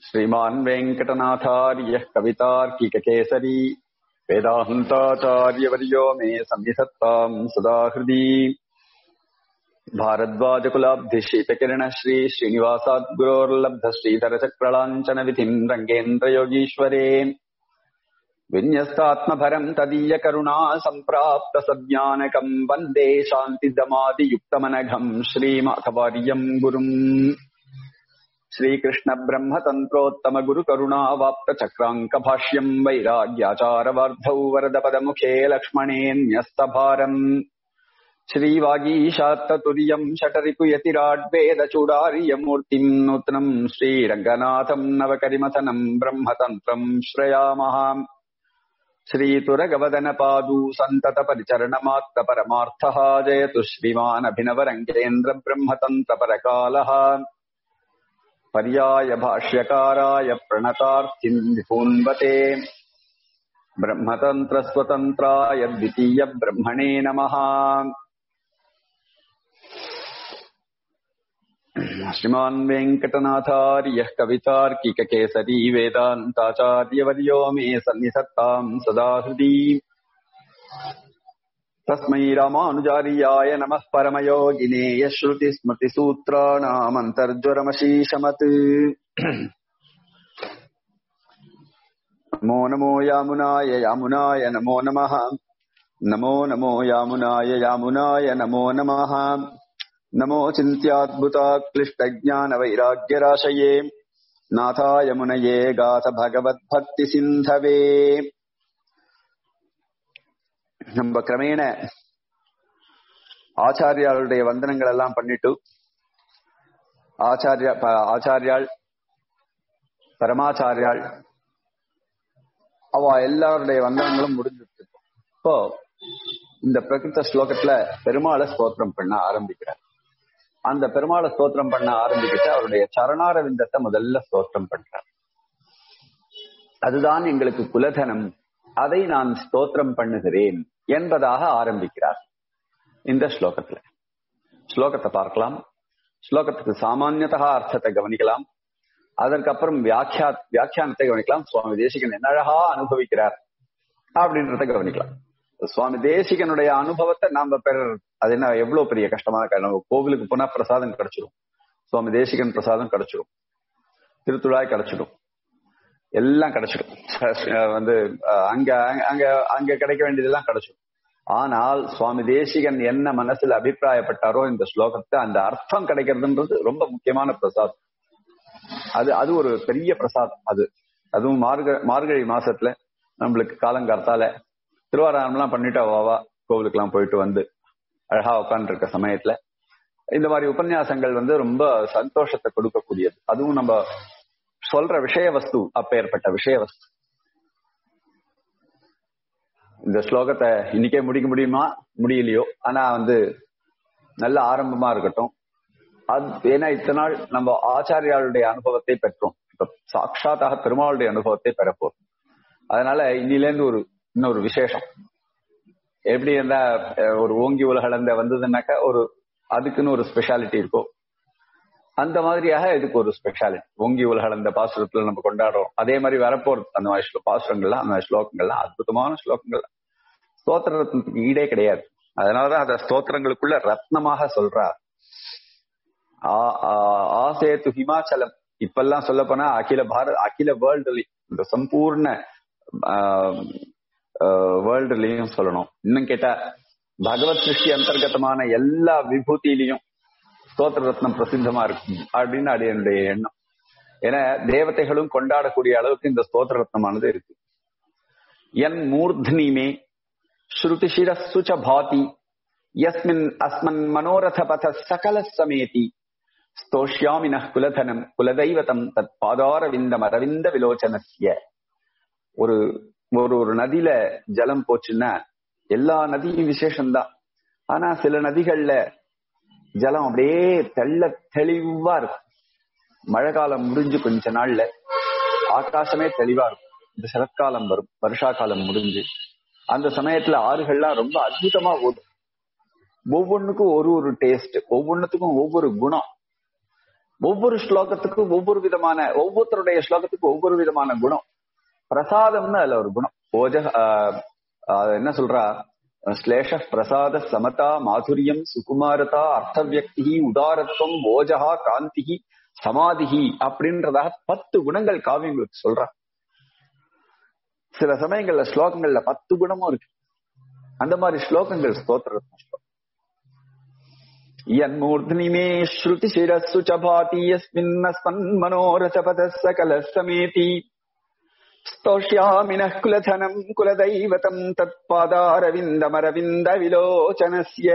श्रीमान् वेङ्कटनाथार्यः कवितार्किककेसरी वेदान्ताचार्यवर्यो मे संविधत्ताम् सदा हृदि भारद्वाजकुलाब्धिशीतकिरणः श्री श्रीनिवासाद्गुरोर्लब्ध श्रीधरचक्रलाञ्छनविधिम् रङ्गेन्द्रयोगीश्वरे विन्यस्तात्मभरम् तदीयकरुणा सम्प्राप्त सज्ञानकम् वन्दे शान्तिदमादियुक्तमनघम् श्रीमाधवार्यम् गुरुम् श्रीकृष्ण ब्रह्मतन्त्रोत्तम गुरुकरुणावाप्त चक्राङ्कभाष्यम् वैराग्याचारवार्धौ वरदपदमुखे लक्ष्मणेऽन्यस्तभारम् श्रीवागीशात्ततुर्यम् षटरिपुयतिराड्वेदचूडार्यमूर्तिम् नूत्नम् श्रीरङ्गनाथम् नवकरिमथनम् ब्रह्मतन्त्रम् श्रयामः श्रीतुरगवदनपादू सन्ततपरिचरणमात्त परमार्थः जयतु श्रीमानभिनवरङ्गेन्द्र ब्रह्मतन्त्रपरकालः पर्याय भाष्यकाराय प्रणतार्थिम् विपून्वते ब्रह्मतन्त्रस्वतन्त्राय द्वितीय ब्रह्मणे नमः श्रीमान् वेङ्कटनाथार्यः कवितार्किककेसरी वेदान्ताचार्यवर्यो मे सन्निधत्ताम् सदा हृदि तस्मै रामानुजार्याय नमः परमयोगिने यश्रुतिस्मृतिसूत्राणामन्तर्ज्वरमशीशमत् नमो नमो यामुनाय यामुनाय नमो नमः नमो नमो यामुनाय यामुनाय नमो नमः नमो चिन्त्याद्भुताक्लिष्टज्ञानवैराग्यराशये नाथाय मुनये गाथ भगवद्भक्तिसिन्धवे நம்ம கிரமேண ஆச்சாரியாளுடைய வந்தனங்கள் எல்லாம் பண்ணிட்டு ஆச்சாரியா ஆச்சாரியாள் பரமாச்சாரியாள் அவ எல்லாருடைய வந்தனங்களும் முடிஞ்சிட்டு இப்போ இந்த பிரகிருத்த ஸ்லோகத்துல பெருமாளை ஸ்தோத்திரம் பண்ண ஆரம்பிக்கிறார் அந்த பெருமாளை ஸ்தோத்திரம் பண்ண ஆரம்பிக்கிட்டு அவருடைய சரணாரவிந்தத்தை முதல்ல ஸ்தோத்திரம் பண்றார் அதுதான் எங்களுக்கு குலதனம் அதை நான் ஸ்தோத்திரம் பண்ணுகிறேன் என்பதாக ஆரம்பிக்கிறார் இந்த ஸ்லோகத்துல ஸ்லோகத்தை பார்க்கலாம் ஸ்லோகத்துக்கு சாமானியதா அர்த்தத்தை கவனிக்கலாம் அதற்கப்புறம் வியாக்கியா வியாக்கியானத்தை கவனிக்கலாம் சுவாமி தேசிகன் என்ன அழகா அனுபவிக்கிறார் அப்படின்றத கவனிக்கலாம் சுவாமி தேசிகனுடைய அனுபவத்தை நாம பெற அது என்ன எவ்வளவு பெரிய கஷ்டமான நம்ம கோவிலுக்கு போனா பிரசாதம் கிடைச்சிடும் சுவாமி தேசிகன் பிரசாதம் கிடைச்சிடும் திருத்துழாய் கிடைச்சிடும் எல்லாம் கிடைச்சிடும் வந்து அங்க அங்க அங்க கிடைக்க வேண்டியதெல்லாம் கிடைச்சிடும் ஆனால் சுவாமி தேசிகன் என்ன மனசுல அபிப்பிராயப்பட்டாரோ இந்த ஸ்லோகத்தை அந்த அர்த்தம் கிடைக்கிறதுன்றது ரொம்ப முக்கியமான பிரசாதம் அது அது ஒரு பெரிய பிரசாதம் அது அதுவும் மார்க மார்கழி மாசத்துல நம்மளுக்கு காலங்கார்த்தால திருவாராயணம்லாம் பண்ணிட்டு அவாவா கோவிலுக்கு எல்லாம் போயிட்டு வந்து அழகா உட்கார்ந்து இருக்க சமயத்துல இந்த மாதிரி உபன்யாசங்கள் வந்து ரொம்ப சந்தோஷத்தை கொடுக்கக்கூடியது அதுவும் நம்ம சொல்ற விஷய வஸ்து அப்பேற்பட்ட விஷய வஸ்து இந்த ஸ்லோகத்தை இன்னைக்கே முடிக்க முடியுமா முடியலையோ ஆனா வந்து நல்ல ஆரம்பமா இருக்கட்டும் அது ஏன்னா இத்தனை நாள் நம்ம ஆச்சாரியாளுடைய அனுபவத்தை பெற்றோம் இப்ப சாட்சாத்தாக பெருமாளுடைய அனுபவத்தை பெறப்போம் அதனால இன்னிலேருந்து ஒரு இன்னொரு விசேஷம் எப்படி இருந்தா ஒரு ஓங்கி உலகளந்த வந்ததுன்னாக்கா ஒரு அதுக்குன்னு ஒரு ஸ்பெஷாலிட்டி இருக்கும் அந்த மாதிரியாக இதுக்கு ஒரு ஸ்பெஷாலிட்டி ஓங்கி உலகளந்த பாசுரத்துல நம்ம கொண்டாடுறோம் அதே மாதிரி வரப்போறது அந்த மாதிரி பாசுரங்கள்லாம் அந்த மாதிரி ஸ்லோகங்கள்லாம் அற்புதமான ஸ்லோகங்கள் ஸ்தோத்திர ரத்னத்துக்கு ஈடே கிடையாது அதனாலதான் அந்த ஸ்தோத்திரங்களுக்குள்ள ரத்னமாக சொல்றார் ஆசேத்து ஹிமாச்சலம் இப்பெல்லாம் சொல்ல போனா அகில பாரத் அகில வேர்ல்டுலயும் இந்த சம்பூர்ண வேர்ல்டுலயும் சொல்லணும் இன்னும் கேட்டா பகவத் சிருஷ்டி அந்தர்கதமான எல்லா விபூதியிலையும் ஸ்தோத்திர ரத்னம் பிரசித்தமா இருக்கும் அப்படின்னு அது என்னுடைய எண்ணம் ஏன்னா தேவதைகளும் கொண்டாடக்கூடிய அளவுக்கு இந்த ஸ்தோத்திர ரத்னமானது இருக்கு என் மூர்த்னிமே ஸ்ருதி சிரசுச்ச பாதி யஸ்மின் அஸ்மன் மனோரத பத சகல சமேதி ஸ்தோஷ்யாமின குலதனம் குலதெய்வதம் தத் பாதாரவிந்தம் அரவிந்த விலோச்சனசிய ஒரு ஒரு ஒரு நதியில ஜலம் போச்சுன்னா எல்லா நதியும் விசேஷம்தான் ஆனா சில நதிகள்ல ஜலம் அப்படியே தெள்ள தெளிவா இருக்கும் மழை காலம் முடிஞ்சு கொஞ்ச நாள்ல ஆகாசமே தெளிவா இருக்கும் இந்த சரத்காலம் வரும் வருஷா காலம் முடிஞ்சு அந்த சமயத்துல ஆறுகள்லாம் ரொம்ப அற்புதமா ஓடும் ஒவ்வொன்றுக்கும் ஒரு ஒரு டேஸ்ட் ஒவ்வொன்றுத்துக்கும் ஒவ்வொரு குணம் ஒவ்வொரு ஸ்லோகத்துக்கும் ஒவ்வொரு விதமான ஒவ்வொருத்தருடைய ஸ்லோகத்துக்கும் ஒவ்வொரு விதமான குணம் பிரசாதம்னு அதுல ஒரு குணம் ஓஜ ஆஹ், ஆஹ், என்ன சொல்றா ஸ்லேஷ பிரசாத சமதா மாதுரியம் சுகுமாரதா அர்த்தவியக்தி உதாரத்துவம் ஓஜகா காந்திகி சமாதிகி அப்படின்றதாக பத்து குணங்கள் காவியங்களுக்கு சொல்றா சில சமயங்கள்ல ஸ்லோகங்கள்ல பத்து குணமும் இருக்கு அந்த மாதிரி ஸ்லோகங்கள் ஸ்தோத்திர यन्मूर्ध्नि मे श्रुतिशिरस्सु च भाति यस्मिन्नस्मन्मनोरथपथः सकलः समेति स्तोष्यामि नः कुलधनम् कुलदैवतम् तत्पादारविन्दमरविन्दविलोचनस्य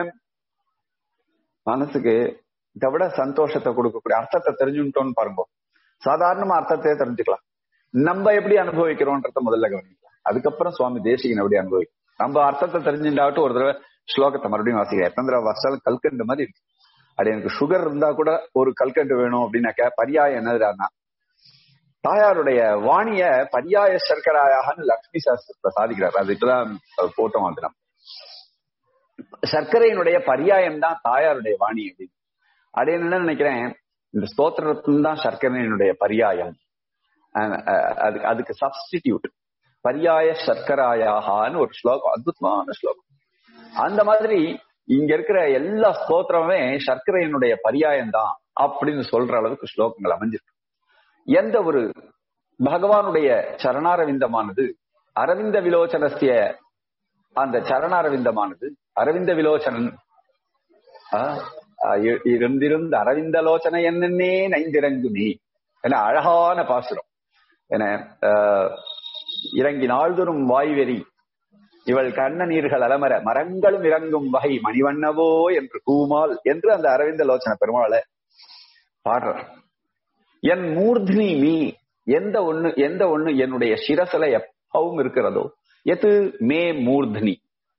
மனசுக்கு இதை விட சந்தோஷத்தை கொடுக்கக்கூடிய அர்த்தத்தை தெரிஞ்சுட்டோம்னு பாருங்க சாதாரணமா அர்த்தத்தை தெரிஞ்சுக்கலாம் நம்ம எப்படி அனுபவிக்கிறோன்றத முதல்ல கவனிக்கலாம் அதுக்கப்புறம் சுவாமி தேசிகன் எப்படி அனுபவிக்கும் நம்ம அர்த்தத்தை தெரிஞ்சுட்டாட்டு ஒரு தடவை ஸ்லோகத்தை மறுபடியும் வாசிக்கிறேன் எத்தனை தடவை வாசிச்சாலும் கல்கண்டு மாதிரி இருக்கு அப்படி எனக்கு சுகர் இருந்தா கூட ஒரு கல்கண்டு வேணும் அப்படின்னாக்க பரியாயம் என்னதுடான்னா தாயாருடைய வாணிய பரியாய சர்க்கராயாகனு லக்ஷ்மி சாஸ்திரத்தை சாதிக்கிறார் அது இப்பதான் போட்டோம் அது நம்ம சர்க்கரையினுடைய பரியாயம் தான் தாயாருடைய வாணி அப்படின்னு அப்படி என்ன நினைக்கிறேன் இந்த ஸ்தோத்திரத்தின் தான் சர்க்கரையினுடைய பரியாயம் அஹ் அஹ் அதுக்கு அதுக்கு சப்ஸ்டிடியூட் பரியாய சர்க்கராயாகான்னு ஒரு ஸ்லோகம் அற்புதமான ஸ்லோகம் அந்த மாதிரி இங்க இருக்கிற எல்லா ஸ்தோத்திரமே சர்க்கரையினுடைய பரியாயம் தான் அப்படின்னு சொல்ற அளவுக்கு ஸ்லோகங்கள் அமைஞ்சிருக்கு எந்த ஒரு பகவானுடைய சரணாரவிந்தமானது அரவிந்த விலோச்சனஸ்திய அந்த சரணாரவிந்தமானது அரவிந்த விலோச்சனன் ஆஹ், ஆஹ், இ- இருந்திருந்த அரவிந்தலோச்சனை என்னன்னே நைந்திறங்குமே என அழகான பாசுரம் என ஆஹ், இறங்கி நாள்தோறும் வாய்வெறி இவள் கண்ண நீர்கள் அலமர மரங்களும் இறங்கும் வகை மணிவண்ணவோ என்று கூமால் என்று அந்த அரவிந்த லோச்சன பெருமாளை பாடுறார் என் மூர்த்தினி மீ எந்த ஒண்ணு எந்த ஒண்ணு என்னுடைய சிரசல எப்பவும் இருக்கிறதோ எது மே மூர்த்தினி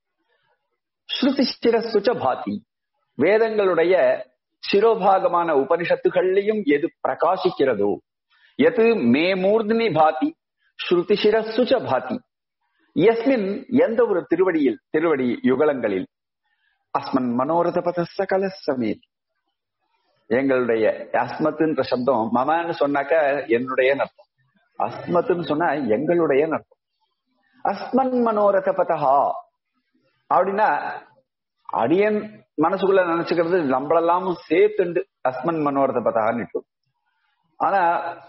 ஸ்ருதி சிரசுச்ச பாதி வேதங்களுடைய சிரோபாகமான உபனிஷத்துகள்லையும் எது பிரகாசிக்கிறதோ எது மே மூர்த்தினி பாதி ஸ்ருதி சிரசுச்ச பாதி எஸ்மின் எந்த ஒரு திருவடியில் திருவடி யுகலங்களில் அஸ்மன் மனோரத பத சகல சமேத் எங்களுடைய அஸ்மத்துன்ற சப்தம் மமன்னு சொன்னாக்க என்னுடைய அர்த்தம் அஸ்மத்துன்னு சொன்னா எங்களுடைய அர்த்தம் அஸ்மன் மனோரத பதஹா அப்படின்னா அடியன் மனசுக்குள்ள நினைச்சுக்கிறது நம்மளெல்லாம் சேர்த்துண்டு அஸ்மன் மனோரத பதகான்னு இட்டு ஆனா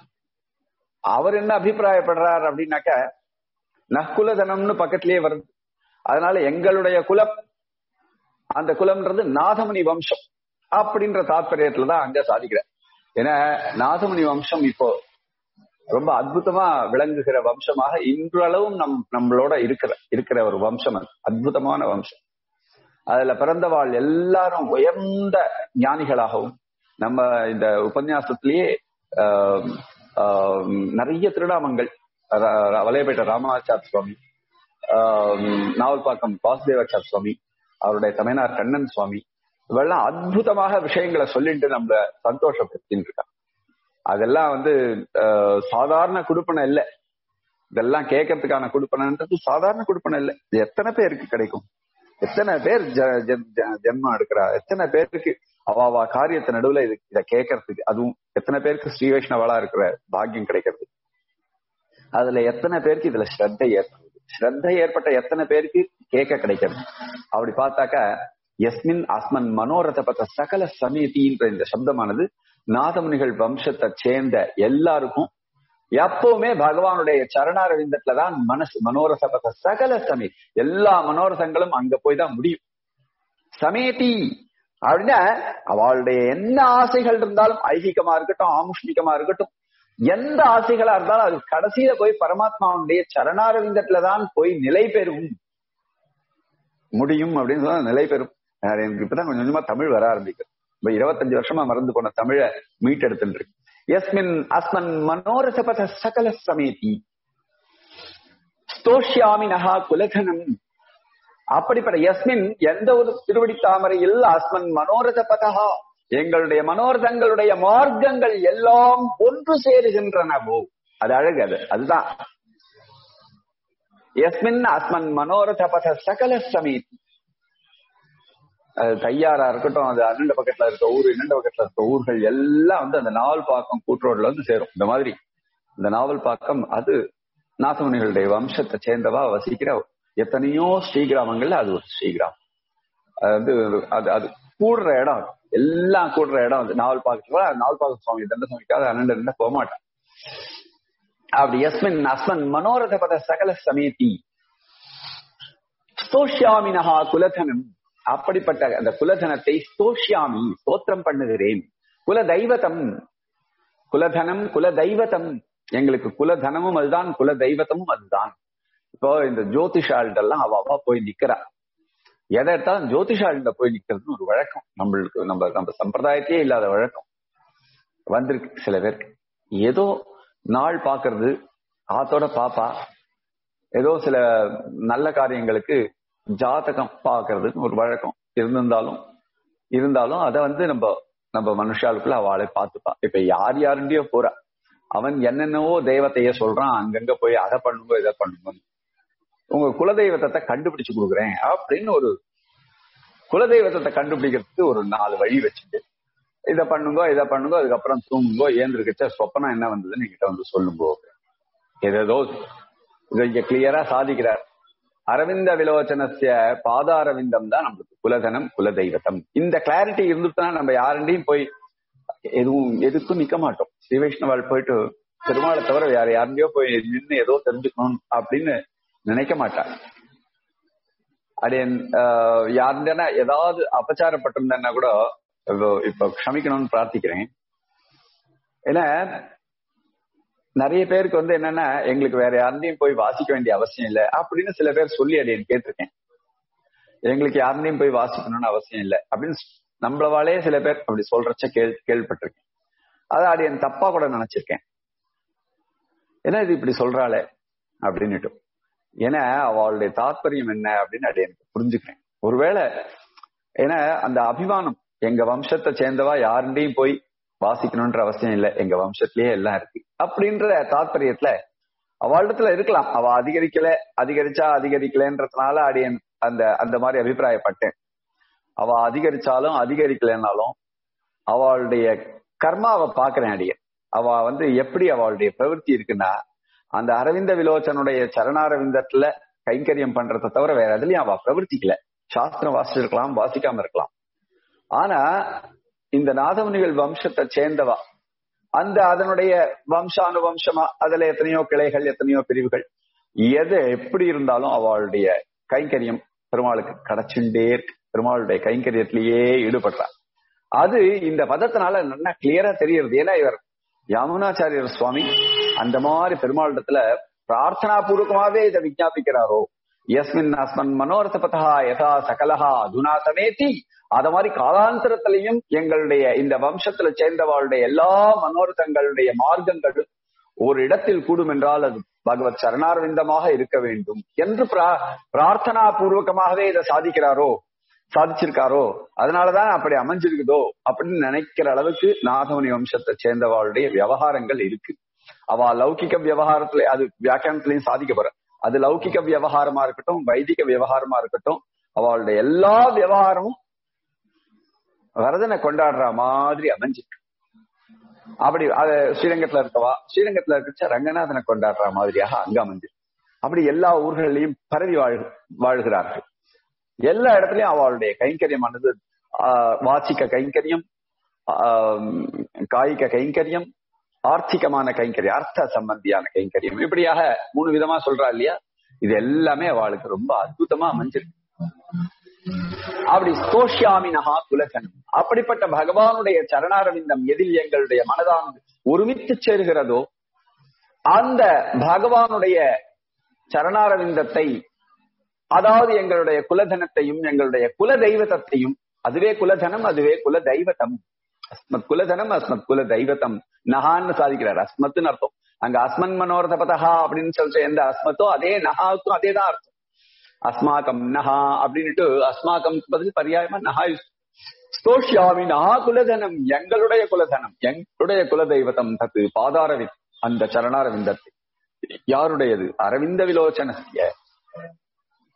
அவர் என்ன அபிப்பிராயப்படுறார் அப்படின்னாக்க நற்குலதனம்னு பக்கத்திலேயே வருது அதனால எங்களுடைய குலம் அந்த குலம்ன்றது நாதமுனி வம்சம் அப்படின்ற தாற்பயத்துலதான் அங்க சாதிக்கிறார் ஏன்னா நாதமுனி வம்சம் இப்போ ரொம்ப அற்புதமா விளங்குகிற வம்சமாக இன்றளவும் நம் நம்மளோட இருக்கிற இருக்கிற ஒரு வம்சம் அது அற்புதமான வம்சம் அதுல பிறந்தவாள் எல்லாரும் உயர்ந்த ஞானிகளாகவும் நம்ம இந்த உபன்யாசத்திலேயே ஆஹ், ஆஹ், நிறைய திருநாமங்கள் ர- ர- வலையப்பேட்டை ராமாச்சார் சுவாமி ஆஹ், நாவல்பாக்கம் வாசுதேவாச்சார் சுவாமி அவருடைய தமிழ்நாடு கண்ணன் சுவாமி இவெல்லாம் அற்புதமாக விஷயங்களை சொல்லிட்டு நம்ம சந்தோஷப்படுத்தின்னு இருக்காங்க அதெல்லாம் வந்து ஆஹ், சாதாரண குடுப்பனை இல்லை இதெல்லாம் கேட்கறதுக்கான குடுப்பனன்றது சாதாரண குடுப்பனை இல்லை இது எத்தனை பேருக்கு கிடைக்கும் எத்தனை பேர் ஜ- ஜ- ஜ- ஜென்மம் எடுக்கிறா எத்தனை பேருக்கு அவாவா காரியத்தை நடுவுல இது இதை கேட்கறதுக்கு அதுவும் எத்தனை பேருக்கு ஸ்ரீ வைஷ்ணவளா இருக்கிற பாக்கியம் கிடைக்கிறது அதுல எத்தனை பேருக்கு இதுல ஸ்ரத்தை ஏற்படுது ஸ்ரத்தை ஏற்பட்ட எத்தனை பேருக்கு கேட்க கிடைக்கிறது அப்படி பார்த்தாக்கா எஸ்மின் அஸ்மன் மனோரத பத்த சகல சமீதின்ற இந்த சப்தமானது நாதமுனிகள் வம்சத்தை சேர்ந்த எல்லாருக்கும் எப்பவுமே பகவானுடைய சரணாரவிந்தத்துலதான் மனசு மனோரச பத்த சகல சமீ எல்லா மனோரசங்களும் அங்க போய் தான் முடியும் சமேதி அப்படின்னா அவளுடைய என்ன ஆசைகள் இருந்தாலும் ஐகிகமா இருக்கட்டும் ஆமுஷ்மிகமா இருக்கட்டும் எந்த ஆசைகளா இருந்தாலும் அது கடைசியில போய் பரமாத்மாவுடைய சரணாரவிந்தத்துல தான் போய் நிலை பெறும் முடியும் அப்படின்னு சொன்னா நிலை பெறும் அஹ் எனக்கு இப்பதான் கொஞ்சம் கொஞ்சமா தமிழ் வர ஆரம்பிக்கும் இப்ப இருபத்தஞ்சு வருஷமா மறந்து போன தமிழை மீட்டெடுத்துட்டு இருக்கு எஸ்மின் அஸ்மன் மனோரசபத சகல சமேதி ஸ்தோஷ்யாமி நகா குலகனம் அப்படிப்பட்ட யஸ்மின் எந்த ஒரு திருவடி தாமரையில் அஸ்மன் மனோரத பதகா எங்களுடைய மனோரதங்களுடைய மார்க்கங்கள் எல்லாம் ஒன்று சேருகின்றனவோ அது அழகு அது அதுதான் யஸ்மின் அஸ்மன் மனோரத பத சகல சமீதி அது தையாரா இருக்கட்டும் அது அண்ணண்ட பக்கத்துல இருக்க ஊர் இன்னண்ட பக்கத்துல இருக்க ஊர்கள் எல்லாம் வந்து அந்த நாவல் பாக்கம் கூட்டுரோட்ல வந்து சேரும் இந்த மாதிரி இந்த நாவல் பாக்கம் அது நாசமுனிகளுடைய வம்சத்தை சேர்ந்தவா வசிக்கிற எத்தனையோ ஸ்ரீகிராமங்கள்ல அது ஒரு ஸ்ரீகிராமம் அது வந்து அது அது கூடுற இடம் அது. எல்லாம் கூடுற இடம் அது நாவல் பாக்கத்துல நாவல் பாக்க சுவாமி தண்ட சுவாமிக்காக அண்ணன் இருந்தா போக மாட்டான் அப்படி எஸ்மின் அஸ்மன் மனோரத பத சகல சமேதி ஸ்தோஷ்யாமினஹா குலதனம் அப்படிப்பட்ட அந்த குலதனத்தை ஸ்தோஷ்யாமி ஸ்தோத்திரம் பண்ணுகிறேன் குல தெய்வதம் குலதனம் குல தெய்வதம் எங்களுக்கு குலதனமும் அதுதான் குல தெய்வத்தமும் அதுதான் இப்போ இந்த ஜோதிஷாள்டெல்லாம் அவ அவ போய் நிக்கிறா எதை எடுத்தாலும் ஜோதிஷாள்கிட்ட போய் நிக்கிறதுன்னு ஒரு வழக்கம் நம்மளுக்கு நம்ம நம்ம சம்பிரதாயத்தையே இல்லாத வழக்கம் வந்திருக்கு சில பேருக்கு ஏதோ நாள் பாக்குறது ஆத்தோட பாப்பா ஏதோ சில நல்ல காரியங்களுக்கு ஜாதகம் பாக்குறதுன்னு ஒரு வழக்கம் இருந்திருந்தாலும் இருந்தாலும் அதை வந்து நம்ம நம்ம மனுஷாளுக்குள்ள அவளை பார்த்துப்பா இப்ப யார் யாருண்டியோ போறா அவன் என்னென்னவோ தெய்வத்தைய சொல்றான் அங்கங்க போய் அதை பண்ணுங்க இதை பண்ணுங்க உங்க குலதெய்வத்தை கண்டுபிடிச்சு கொடுக்குறேன் அப்படின்னு ஒரு குலதெய்வத்தை கண்டுபிடிக்கிறதுக்கு ஒரு நாலு வழி வச்சுட்டு இதை பண்ணுங்க இதை பண்ணுங்க அதுக்கப்புறம் தூங்குங்கோ ஏந்திருக்கச்ச சொப்பனம் என்ன வந்ததுன்னு என்கிட்ட வந்து சொல்லுங்கோ ஏதேதோ இதை இங்க கிளியரா சாதிக்கிறார் அரவிந்த விலோச்சனசிய பாதாரவிந்தம் தான் நம்மளுக்கு குலதனம் குலதெய்வத்தம் இந்த கிளாரிட்டி இருந்துட்டுனா நம்ம யாருண்டையும் போய் எதுவும் எதுக்கும் நிக்க மாட்டோம் ஸ்ரீ வைஷ்ணவால் போயிட்டு பெருமாளை தவிர வேற யாருடையோ போய் நின்று ஏதோ தெரிஞ்சுக்கணும் அப்படின்னு நினைக்க மாட்டார் அது யாருன்னா ஏதாவது அபச்சாரப்பட்டிருந்தேன்னா கூட இப்போ- இப்ப க்ஷமிக்கணும்னு பிரார்த்திக்கிறேன் ஏன்னா நிறைய பேருக்கு வந்து என்னன்னா எங்களுக்கு வேற யாருந்தையும் போய் வாசிக்க வேண்டிய அவசியம் இல்லை அப்படின்னு சில பேர் சொல்லி அடியேன் கேட்டிருக்கேன் எங்களுக்கு யாருந்தையும் போய் வாசிக்கணும்னு அவசியம் இல்லை அப்படின்னு ஸ்- நம்மளவாலே சில பேர் அப்படி சொல்றச்ச கேள் கேள்விப்பட்டிருக்கேன் அதை அடியேன் தப்பா கூட நினைச்சிருக்கேன் ஏன்னா இது இப்படி சொல்றாளே அப்படின்னுட்டு ஏன்னா அவளுடைய தாத்பரியம் என்ன அப்படின்னு அடியேன் புரிஞ்சுக்கிறேன் ஒருவேளை ஏன்னா அந்த அபிமானம் எங்க வம்சத்தை சேர்ந்தவா யாருண்டையும் போய் வாசிக்கணும்ன்ற அவசியம் இல்லை எங்க வம்சத்திலேயே எல்லாம் இருக்கு அப்படின்ற தாத்பரியத்துல அவளிடத்துல இருக்கலாம் அவ அதிகரிக்கல அதிகரிச்சா அதிகரிக்கலன்றதுனால அடியன் அந்த அந்த மாதிரி அபிப்பிராயப்பட்டேன் அவ அதிகரிச்சாலும் அதிகரிக்கலைன்னாலும் அவளுடைய கர்மாவை பாக்குறேன் அடியன் அவ வந்து எப்படி அவளுடைய பிரவൃத்தி இருக்குன்னா அந்த அரவிந்த விலோச்சனுடைய சரணாரவிந்தத்துல கைங்கரியம் பண்றதை தவிர வேற எதுலயும் அவ பிரவர்த்திக்கல சாஸ்திரம் வாசிச்சிருக்கலாம் வாசிக்காம இருக்கலாம் ஆனா இந்த நாதமுனிகள் வம்சத்தை சேர்ந்தவா அந்த அதனுடைய வம்சானுவம்சமா அதுல எத்தனையோ கிளைகள் எத்தனையோ பிரிவுகள் எது எப்படி இருந்தாலும் அவளுடைய கைங்கரியம் பெருமாளுக்கு கிடைச்சுட்டே இருக்கு பெருமாளுடைய கைங்கரியத்திலேயே ஈடுபடுறா அது இந்த பதத்தினால நல்லா கிளியரா தெரியுது ஏன்னா இவர் யாமுனாச்சாரியர் சுவாமி அந்த மாதிரி பெருமாளிடத்துல பிரார்த்தனா பூர்வகமாவே இதை விஞ்ஞாபிக்கிறாரோ எஸ்மின் அஸ்மன் மனோரத பதா யதா சகலஹா அதுனா சமேதி அத மாதிரி காலாந்தரத்திலையும் எங்களுடைய இந்த வம்சத்துல சேர்ந்தவாளுடைய எல்லா மனோரதங்களுடைய மார்க்கங்களும் ஒரு இடத்தில் கூடும் என்றால் அது பகவத் சரணாரவிந்தமாக இருக்க வேண்டும் என்று பிரா- பிரார்த்தனா பூர்வகமாகவே இதை சாதிக்கிறாரோ சாதிச்சிருக்காரோ அதனாலதான் அப்படி அமைஞ்சிருக்குதோ அப்படின்னு நினைக்கிற அளவுக்கு நாகமணி வம்சத்தை சேர்ந்தவாளுடைய விவகாரங்கள் இருக்கு அவ லௌகிக விவகாரத்துல அது வியாக்கியானத்திலையும் சாதிக்க போற அது லௌகிக விவகாரமா இருக்கட்டும் வைதிக விவகாரமா இருக்கட்டும் அவளுடைய எல்லா விவகாரமும் வரதனை கொண்டாடுற மாதிரி அமைஞ்சிருக்கு அப்படி அது ஸ்ரீரங்கத்துல இருக்கவா ஸ்ரீரங்கத்துல இருக்க ரங்கநாதனை கொண்டாடுற மாதிரியாக அங்க அமைஞ்சிருக்கு அப்படி எல்லா ஊர்களையும் பரவி வாழ் வாழ்கிறார்கள் எல்லா இடத்துலயும் அவளுடைய கைங்கரியமானது ஆஹ், வாச்சிக்க கைங்கரியம் ஆஹ், காய்க கைங்கரியம் ஆர்த்திகமான கைங்கரியம் அர்த்த சம்பந்தியான கைங்கரியம் இப்படியாக மூணு விதமா சொல்றா இல்லையா இது எல்லாமே அவளுக்கு ரொம்ப அற்புதமா அமைஞ்சிருக்கு அப்படி ஸ்தோஷ்யாமினஹா குலகனம் அப்படிப்பட்ட பகவானுடைய சரணாரவிந்தம் எதில் எங்களுடைய மனதானது ஒருமித்து சேருகிறதோ அந்த பகவானுடைய சரணாரவிந்தத்தை அதாவது எங்களுடைய குலதனத்தையும் எங்களுடைய குல தெய்வத்தையும் அதுவே குலதனம் அதுவே குல தெய்வத்தம் அஸ்மத் குலதனம் அஸ்மத் குல தெய்வத்தம் நகான்னு சாதிக்கிறார் அஸ்மத்னு அர்த்தம் அங்க அஸ்மன் மனோரத பதஹா அப்படின்னு சொல்லிட்டு எந்த அஸ்மத்தோ அதே நகாவுக்கும் அதே தான் அர்த்தம் அஸ்மாக்கம் நஹா அப்படின்னுட்டு அஸ்மாக்கம் பதில் பரியாயமா நஹா use. ஸ்தோஷ்யாமி நஹா குலதனம் எங்களுடைய குலதனம் எங்களுடைய குலதெய்வத்தம் தத்து பாதாரவி அந்த சரணாரவிந்தத்தை யாருடையது அரவிந்த விலோச்சனஸ்ய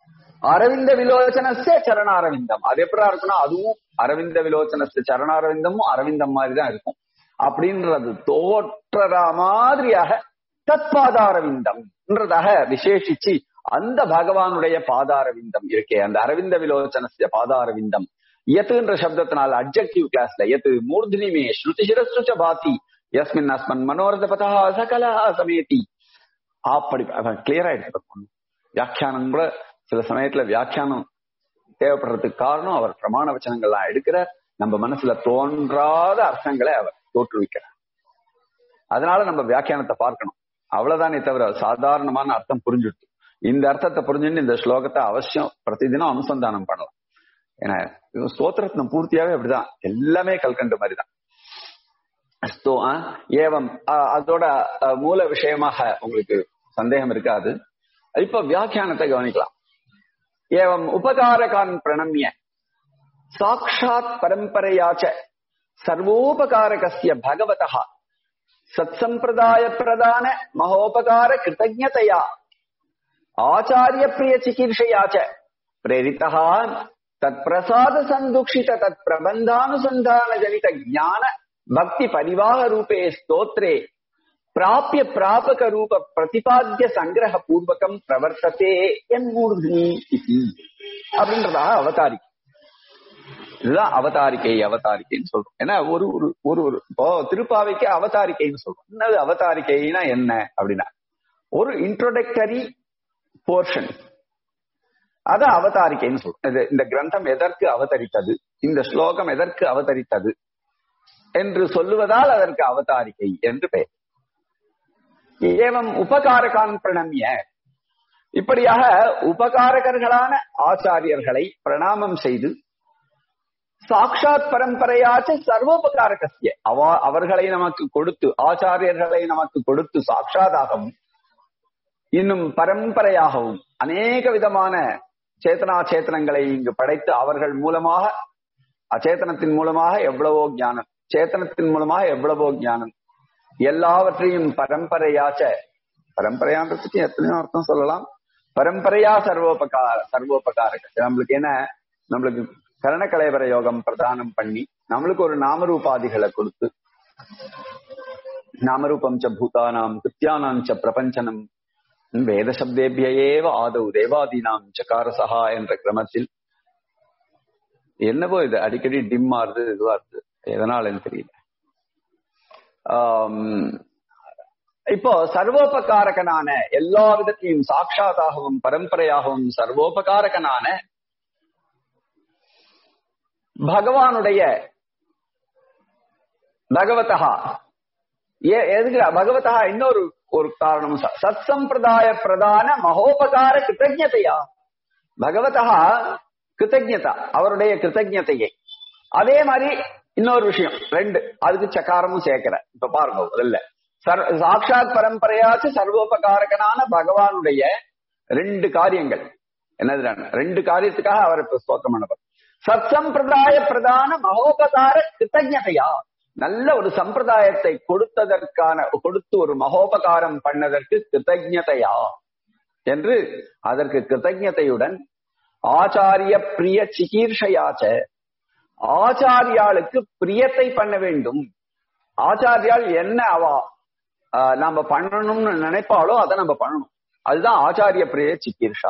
அரவிந்த விலோச்சனஸ்ய சரணாரவிந்தம் அது எப்படா இருக்குன்னா அதுவும் அரவிந்த விலோச்சனஸ்ய சரணாரவிந்தமும் அரவிந்தம் மாதிரி தான் இருக்கும் அப்படின்றது தோற்றற மாதிரியாக தத்பாதாரவிந்தம்ன்றதாக விசேஷிச்சு அந்த பகவானுடைய பாதாரவிந்தம் இருக்கே அந்த அரவிந்த விலோச்சனஸ்ய பாதாரவிந்தம் எத்துன்ற சப்தத்தினால் அப்ஜெக்டிவ் கிளாஸ்ல எத்து மூர்தினிமே ஸ்ருதி சிரஸ்ருச்ச பாதி யஸ்மின் அஸ்மன் மனோரத பதா சகலா சமேதி அப்படி கிளியரா எடுத்துக்கணும் வியாக்கியானம் கூட சில சமயத்துல வியாக்கியானம் தேவைப்படுறதுக்கு காரணம் அவர் பிரமாண வச்சனங்கள்லாம் எடுக்கிறார் நம்ம மனசுல தோன்றாத அர்த்தங்களை அவர் தோற்றுவிக்கிறார் அதனால நம்ம வியாக்கியானத்தை பார்க்கணும் அவ்வளவுதானே தவிர சாதாரணமான அர்த்தம் புரிஞ்சுட்டு இந்த அர்த்தத்தை புரிஞ்சுட்டு இந்த ஸ்லோகத்தை அவசியம் பிரதிதினம் அனுசந்தானம் பண்ணலாம் ஏன்னா ஸ்தோத்திரத்தின பூர்த்தியாவே அப்படிதான் எல்லாமே கல்கண்டு மாதிரிதான் ஸ்தோ ஏவம் அதோட மூல விஷயமாக உங்களுக்கு சந்தேகம் இருக்காது இப்ப வியாக்கியானத்தை கவனிக்கலாம் ஏவம் உபகாரகான் பிரணமிய சாட்சாத் பரம்பரையாச்ச சர்வோபகாரகஸ்ய பகவதா சத்சம்பிரதாய பிரதான மகோபகார கிருத்தஜதையா ஆச்சாரிய பிரிய சிகிர்ஷையாச்ச பிரேரிதா தத் பிரசாத சந்துக்ஷித தத் பிரபந்தானுசந்தான ஜனித ஞான பக்தி பரிவாக ரூபே ஸ்தோத்ரே பிராபிய பிராபக ரூப பிரதிபாத்திய சங்கிரக பூர்வகம் பிரவர்த்ததே என் மூர்தினி அப்படின்றதாக அவதாரி இதுதான் அவதாரிக்கை அவதாரிக்கைன்னு சொல்றோம் ஏன்னா ஒரு ஒரு ஒரு ஒரு இப்போ திருப்பாவைக்கு அவதாரிக்கைன்னு சொல்றோம் என்னது அவதாரிக்கைனா என்ன அப்படின்னா ஒரு இன்ட்ரோடக்டரி போர்ஷன் அத அவதாரிக்கைன்னு சொல்றோம் இந்த கிரந்தம் எதற்கு அவதரித்தது இந்த ஸ்லோகம் எதற்கு அவதரித்தது என்று சொல்லுவதால் அதற்கு அவதாரிக்கை என்று பெயர் ஏவம் உபகாரகான் பிரணமிய இப்படியாக உபகாரகர்களான ஆச்சாரியர்களை பிரணாமம் செய்து சாட்சாத் பரம்பரையாச்ச சர்வோபகாரகசிய அவ அவர்களை நமக்கு கொடுத்து ஆச்சாரியர்களை நமக்கு கொடுத்து சாட்சாதாகவும் இன்னும் பரம்பரையாகவும் அநேக விதமான சேத்தனா சேத்தனங்களை இங்கு படைத்து அவர்கள் மூலமாக அச்சேதனத்தின் மூலமாக எவ்வளவோ ஞானம் சேத்தனத்தின் மூலமாக எவ்வளவோ ஞானம் எல்லாவற்றையும் பரம்பரையாச்ச பரம்பரையான்றதுக்கு எத்தனையோ அர்த்தம் சொல்லலாம் பரம்பரையா சர்வோபகார சர்வோபகாரக நம்மளுக்கு என்ன நம்மளுக்கு கரணக்கலைவர யோகம் பிரதானம் பண்ணி நம்மளுக்கு ஒரு நாமரூபாதிகளை கொடுத்து நாமரூபம் ச பூதானாம் கிருத்தியானாம் ச பிரபஞ்சனம் வேத சப்தேபியேவ ஆதவ் தேவாதீனாம் சகாரசகா என்ற கிரமத்தில் என்னவோ இது அடிக்கடி டிம் ஆறுது இதுவா இருக்கு எதனாலன்னு தெரியல இப்போ சர்வோபகாரகனான எல்லா விதத்தையும் சாட்சாத்தாகவும் பரம்பரையாகவும் சர்வோபகாரகனான பகவானுடைய பகவதா எதுக்கு பகவதா இன்னொரு ஒரு காரணம் சத் சம்பிரதாய பிரதான மகோபகார கிருத்தஜதையா பகவதா கிருத்தஜதா அவருடைய கிருத்தஜதையை அதே மாதிரி இன்னொரு விஷயம் ரெண்டு அதுக்கு சக்காரமும் சேர்க்கிற இப்ப பாருங்க இல்ல சாட்சாத் பரம்பரையாச்சு சர்வோபகாரகனான பகவானுடைய ரெண்டு காரியங்கள் என்னது ரெண்டு காரியத்துக்காக அவர் இப்ப ஸ்தோத்திரம் பண்ணவர் சத் சம்பிரதாய பிரதான மகோபகார கிருத்தஜதையா நல்ல ஒரு சம்பிரதாயத்தை கொடுத்ததற்கான கொடுத்து ஒரு மகோபகாரம் பண்ணதற்கு கிருத்தஜதையா என்று அதற்கு கிருத்தஜதையுடன் ஆச்சாரிய பிரிய சிகீர்ஷையாச்ச ஆச்சாரியாளுக்கு பிரியத்தை பண்ண வேண்டும் ஆச்சாரியால் என்ன அவா நாம பண்ணணும்னு நினைப்பாலோ அதை நம்ம பண்ணணும் அதுதான் ஆச்சாரிய பிரிய சிகீர்ஷா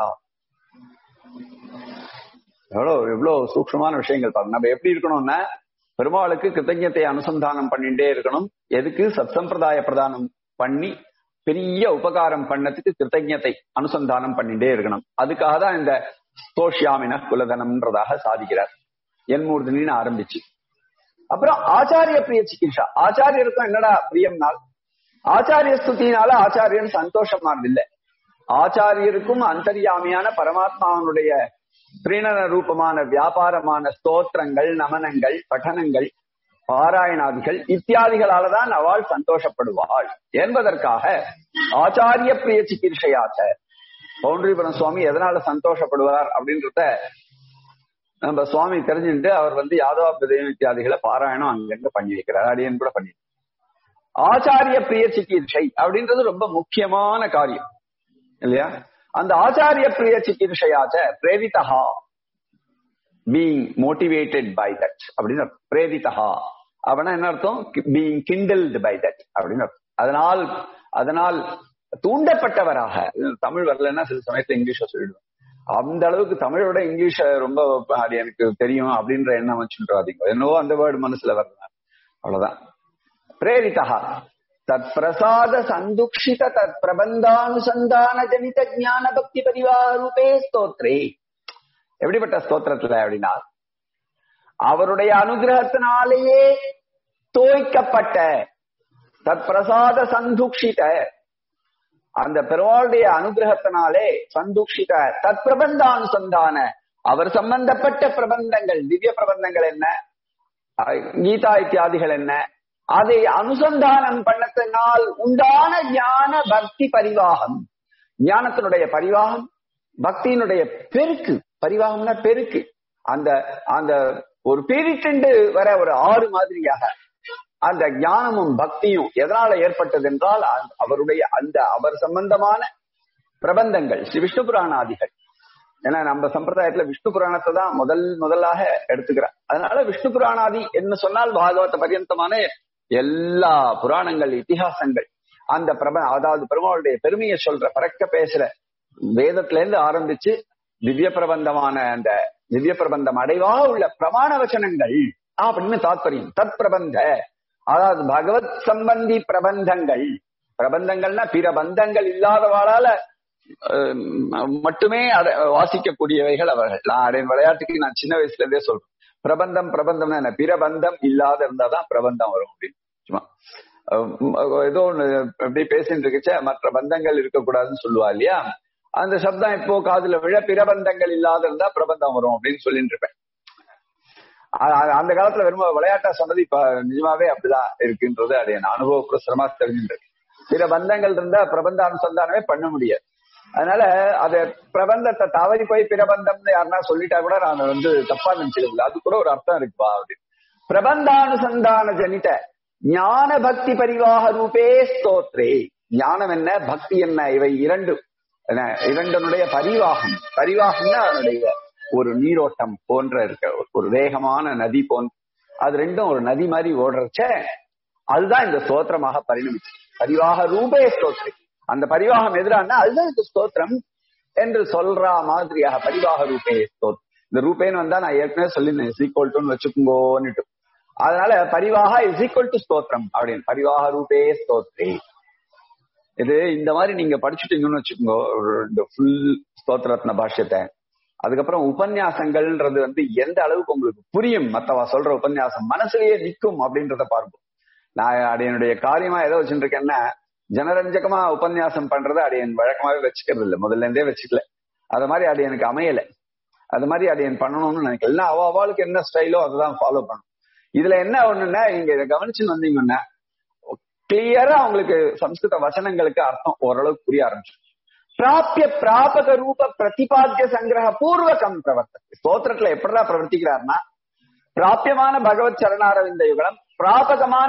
எவ்வளவு எவ்வளவு சூக்ஷமான விஷயங்கள் பாருங்க நம்ம எப்படி இருக்கணும்னா பெருமாளுக்கு கிருத்தஜத்தை அனுசந்தானம் பண்ணிட்டே இருக்கணும் எதுக்கு சத் சம்பிரதாய பிரதானம் பண்ணி பெரிய உபகாரம் பண்ணதுக்கு கிருத்தஜத்தை அனுசந்தானம் பண்ணிட்டே இருக்கணும் அதுக்காக தான் இந்த ஸ்தோஷியாமின குலதனம்ன்றதாக சாதிக்கிறார் என்மூர்தனின்னு ஆரம்பிச்சு அப்புறம் ஆச்சாரிய பிரிய சிகிச்சா ஆச்சாரியருக்கும் என்னடா பிரியம்னால் ஆச்சாரிய ஸ்துதினால ஆச்சாரியன் சந்தோஷமானது இல்லை ஆச்சாரியருக்கும் அந்தர்யாமியான பரமாத்மாவனுடைய பிரணன ரூபமான வியாபாரமான ஸ்தோத்திரங்கள் நமனங்கள் பட்டனங்கள் பாராயணாதிகள் இத்தியாதிகளாலதான் அவள் சந்தோஷப்படுவாள் என்பதற்காக ஆச்சாரிய பிரிய சிகிச்சையாச்ச பவுண்டரிபுரம் சுவாமி எதனால சந்தோஷப்படுவார் அப்படின்றத நம்ம சுவாமி தெரிஞ்சுட்டு அவர் வந்து யாதவ பிரதேவ இத்தியாதிகளை பாராயணம் அங்கங்க பண்ணி வைக்கிறார் அடியன் கூட பண்ணி ஆச்சாரிய பிரிய சிகிச்சை அப்படின்றது ரொம்ப முக்கியமான காரியம் இல்லையா அந்த ஆச்சாரிய பிரிய சிகிச்சையாச்ச பிரேரிதா பீயிங் மோட்டிவேட்டட் பை தட் அப்படின்னு அர்த்தம். பிரேரிதா அப்படின்னா என்ன அர்த்தம் பீயிங் கிண்டல்டு பை தட் அப்படின்னு அர்த்தம். அதனால் அதனால் தூண்டப்பட்டவராக இது தமிழ் வரலன்னா சில சமயத்துல இங்கிலீஷ்ல சொல்லிடுவேன் அந்த அளவுக்கு தமிழோட இங்கிலீஷ ரொம்ப அது எனக்கு தெரியும் அப்படின்ற எண்ணம் வச்சுடாதீங்க என்னவோ அந்த வேர்டு மனசுல வரல அவ்வளவுதான் பிரேரிதா தத் பிரசாத சந்துக்ஷித தத் பிரபந்தானுசந்தான ஜனித ஞான பக்தி பரிவாரூபே ஸ்தோத்ரே எப்படிப்பட்ட ஸ்தோத்திரத்துல அப்படின்னா அவருடைய அனுகிரகத்தினாலேயே தோய்க்கப்பட்ட தத் பிரசாத சந்துக்ஷித அந்த பெருமாளுடைய அனுகிரகத்தினாலே சந்துக்ஷித தத் பிரபந்தானுசந்தான அவர் சம்பந்தப்பட்ட பிரபந்தங்கள் திவ்ய பிரபந்தங்கள் என்ன அஹ் கீதா இத்தியாதிகள் என்ன அதை அனுசந்தானம் பண்ணத்தினால் உண்டான ஞான பக்தி பரிவாகம் ஞானத்தினுடைய பரிவாகம் பக்தியினுடைய பெருக்கு பரிவாகம்னா பெருக்கு அந்த அந்த ஒரு பீரிட்டு வர ஒரு ஆறு மாதிரியாக அந்த ஞானமும் பக்தியும் எதனால ஏற்பட்டது என்றால் அந்த- அவருடைய அந்த அவர் சம்பந்தமான பிரபந்தங்கள் ஸ்ரீ விஷ்ணு புராணாதிகள் ஏன்னா நம்ம சம்பிரதாயத்துல விஷ்ணு புராணத்தை தான் முதல் முதலாக எடுத்துக்கிறேன் அதனால விஷ்ணு புராணாதி என்ன சொன்னால் பாகவத பரியந்தமான எல்லா புராணங்கள் இதிகாசங்கள் அந்த பிரப அதாவது பெருமாளுடைய பெருமையை சொல்ற பறக்க பேசுற வேதத்துல இருந்து ஆரம்பிச்சு திவ்ய பிரபந்தமான அந்த திவ்ய பிரபந்தம் அடைவாக உள்ள பிரமாண வச்சனங்கள் அப்படின்னு தாத்பரியம் தத் பிரபந்த அதாவது பகவத் சம்பந்தி பிரபந்தங்கள் பிரபந்தங்கள்னா பிற பந்தங்கள் இல்லாதவாளால அஹ், மட்டுமே அதை வாசிக்கக்கூடியவைகள் அவர்கள் நான் அதை விளையாட்டுக்கு நான் சின்ன வயசுல இருந்தே சொல்றேன் பிரபந்தம் பிரபந்தம்னா என்ன பிரபந்தம் இல்லாத இருந்தாதான் பிரபந்தம் வரும் அப்படின்னு சும்மா அஹ், ஏதோ ஒண்ணு அப்படியே பேசிட்டு இருக்குச்சே மற்ற பந்தங்கள் இருக்கக்கூடாதுன்னு சொல்லுவா இல்லையா அந்த சப்தம் இப்போ காதுல விழ பிரபந்தங்கள் இல்லாத இருந்தா பிரபந்தம் வரும் அப்படின்னு சொல்லிட்டு இருப்பேன் அ- அ- அந்த காலத்துல வெறும் விளையாட்டா சொன்னது இப்ப நிஜமாவே அப்படிதான் இருக்குன்றது அது என் அனுபவப்பிரசரமா தெரிஞ்சுட்டு பிற பந்தங்கள் இருந்தா பிரபந்த அனுசந்தானமே பண்ண முடியாது அதனால அத பிரபந்தத்தை தவறி போய் பிரபந்தம்னு யாருன்னா சொல்லிட்டா கூட நான் வந்து தப்பா நினைச்சுக்கல அது கூட ஒரு அர்த்தம் இருக்குப்பா அப்படின்னு பிரபந்தானுசந்தான ஜனித ஞான பக்தி பரிவாக ரூபே ஸ்தோத்ரே ஞானம் என்ன பக்தி என்ன இவை இரண்டு என்ன, இரண்டனுடைய பரிவாகம் பரிவாகம்னா அதனுடைய ஒரு நீரோட்டம் போன்ற இருக்க ஒரு வேகமான நதி போன்ற அது ரெண்டும் ஒரு நதி மாதிரி ஓடுறச்ச அதுதான் இந்த ஸ்தோத்திரமாக பரிணமிச்சு பரிவாக ரூபே ஸ்தோத்ரி அந்த பரிவாகம் எதிரானா அதுதான் இந்த ஸ்தோத்திரம் என்று சொல்ற மாதிரியாக பரிவாக ரூபே ஸ்தோத் இந்த ரூபேன்னு வந்தா நான் ஏற்கனவே சொல்லியிருந்தேன் இஸ் ஈக்குவல் டுன்னு வச்சுக்கோங்கன்னுட்டு அதனால பரிவாக இஸ் ஈக்குவல் டு ஸ்தோத்திரம் அப்படின்னு பரிவாக ரூபே ஸ்தோத்ரி இது இந்த மாதிரி நீங்க படிச்சுட்டீங்கன்னு வச்சுக்கோங்க ஒரு இந்த ஃபுல் ஸ்தோத்திரத்ன பாஷ்யத்தை அதுக்கப்புறம் உபன்யாசங்கள்ன்றது வந்து எந்த அளவுக்கு உங்களுக்கு புரியும் மத்தவா சொல்ற உபன்யாசம் மனசுலயே நிக்கும் அப்படின்றத பார்ப்போம் நான் அடையனுடைய காரியமா எதை வச்சுட்டு இருக்கேன்னா ஜனரஞ்சகமா உபன்யாசம் பண்றது அடையன் வழக்கமாவே வச்சுக்கிறது இல்லை முதல்ல இருந்தே வச்சுக்கல அது மாதிரி அது எனக்கு அமையல அது மாதிரி அடையன் பண்ணணும்னு நினைக்கல இல்ல அவ அவளுக்கு என்ன ஸ்டைலோ அதை ஃபாலோ பண்ணும் இதுல என்ன ஒண்ணுன்னா நீங்க இதை கவனிச்சு வந்தீங்கன்னா கிளியரா உங்களுக்கு சம்ஸ்கிருத வசனங்களுக்கு அர்த்தம் ஓரளவுக்கு புரிய ஆரம்பிச்சு பிராபிய பிராபக ரூப பிரதிபாத்திய சங்கிரக பூர்வகம் பிரவர்த்தனை ஸ்தோத்திரத்துல எப்படிதான் பிரவர்த்திக்கிறார்னா பிராபியமான பகவத் சரணாரவிந்த யுகலம் பிராபகமான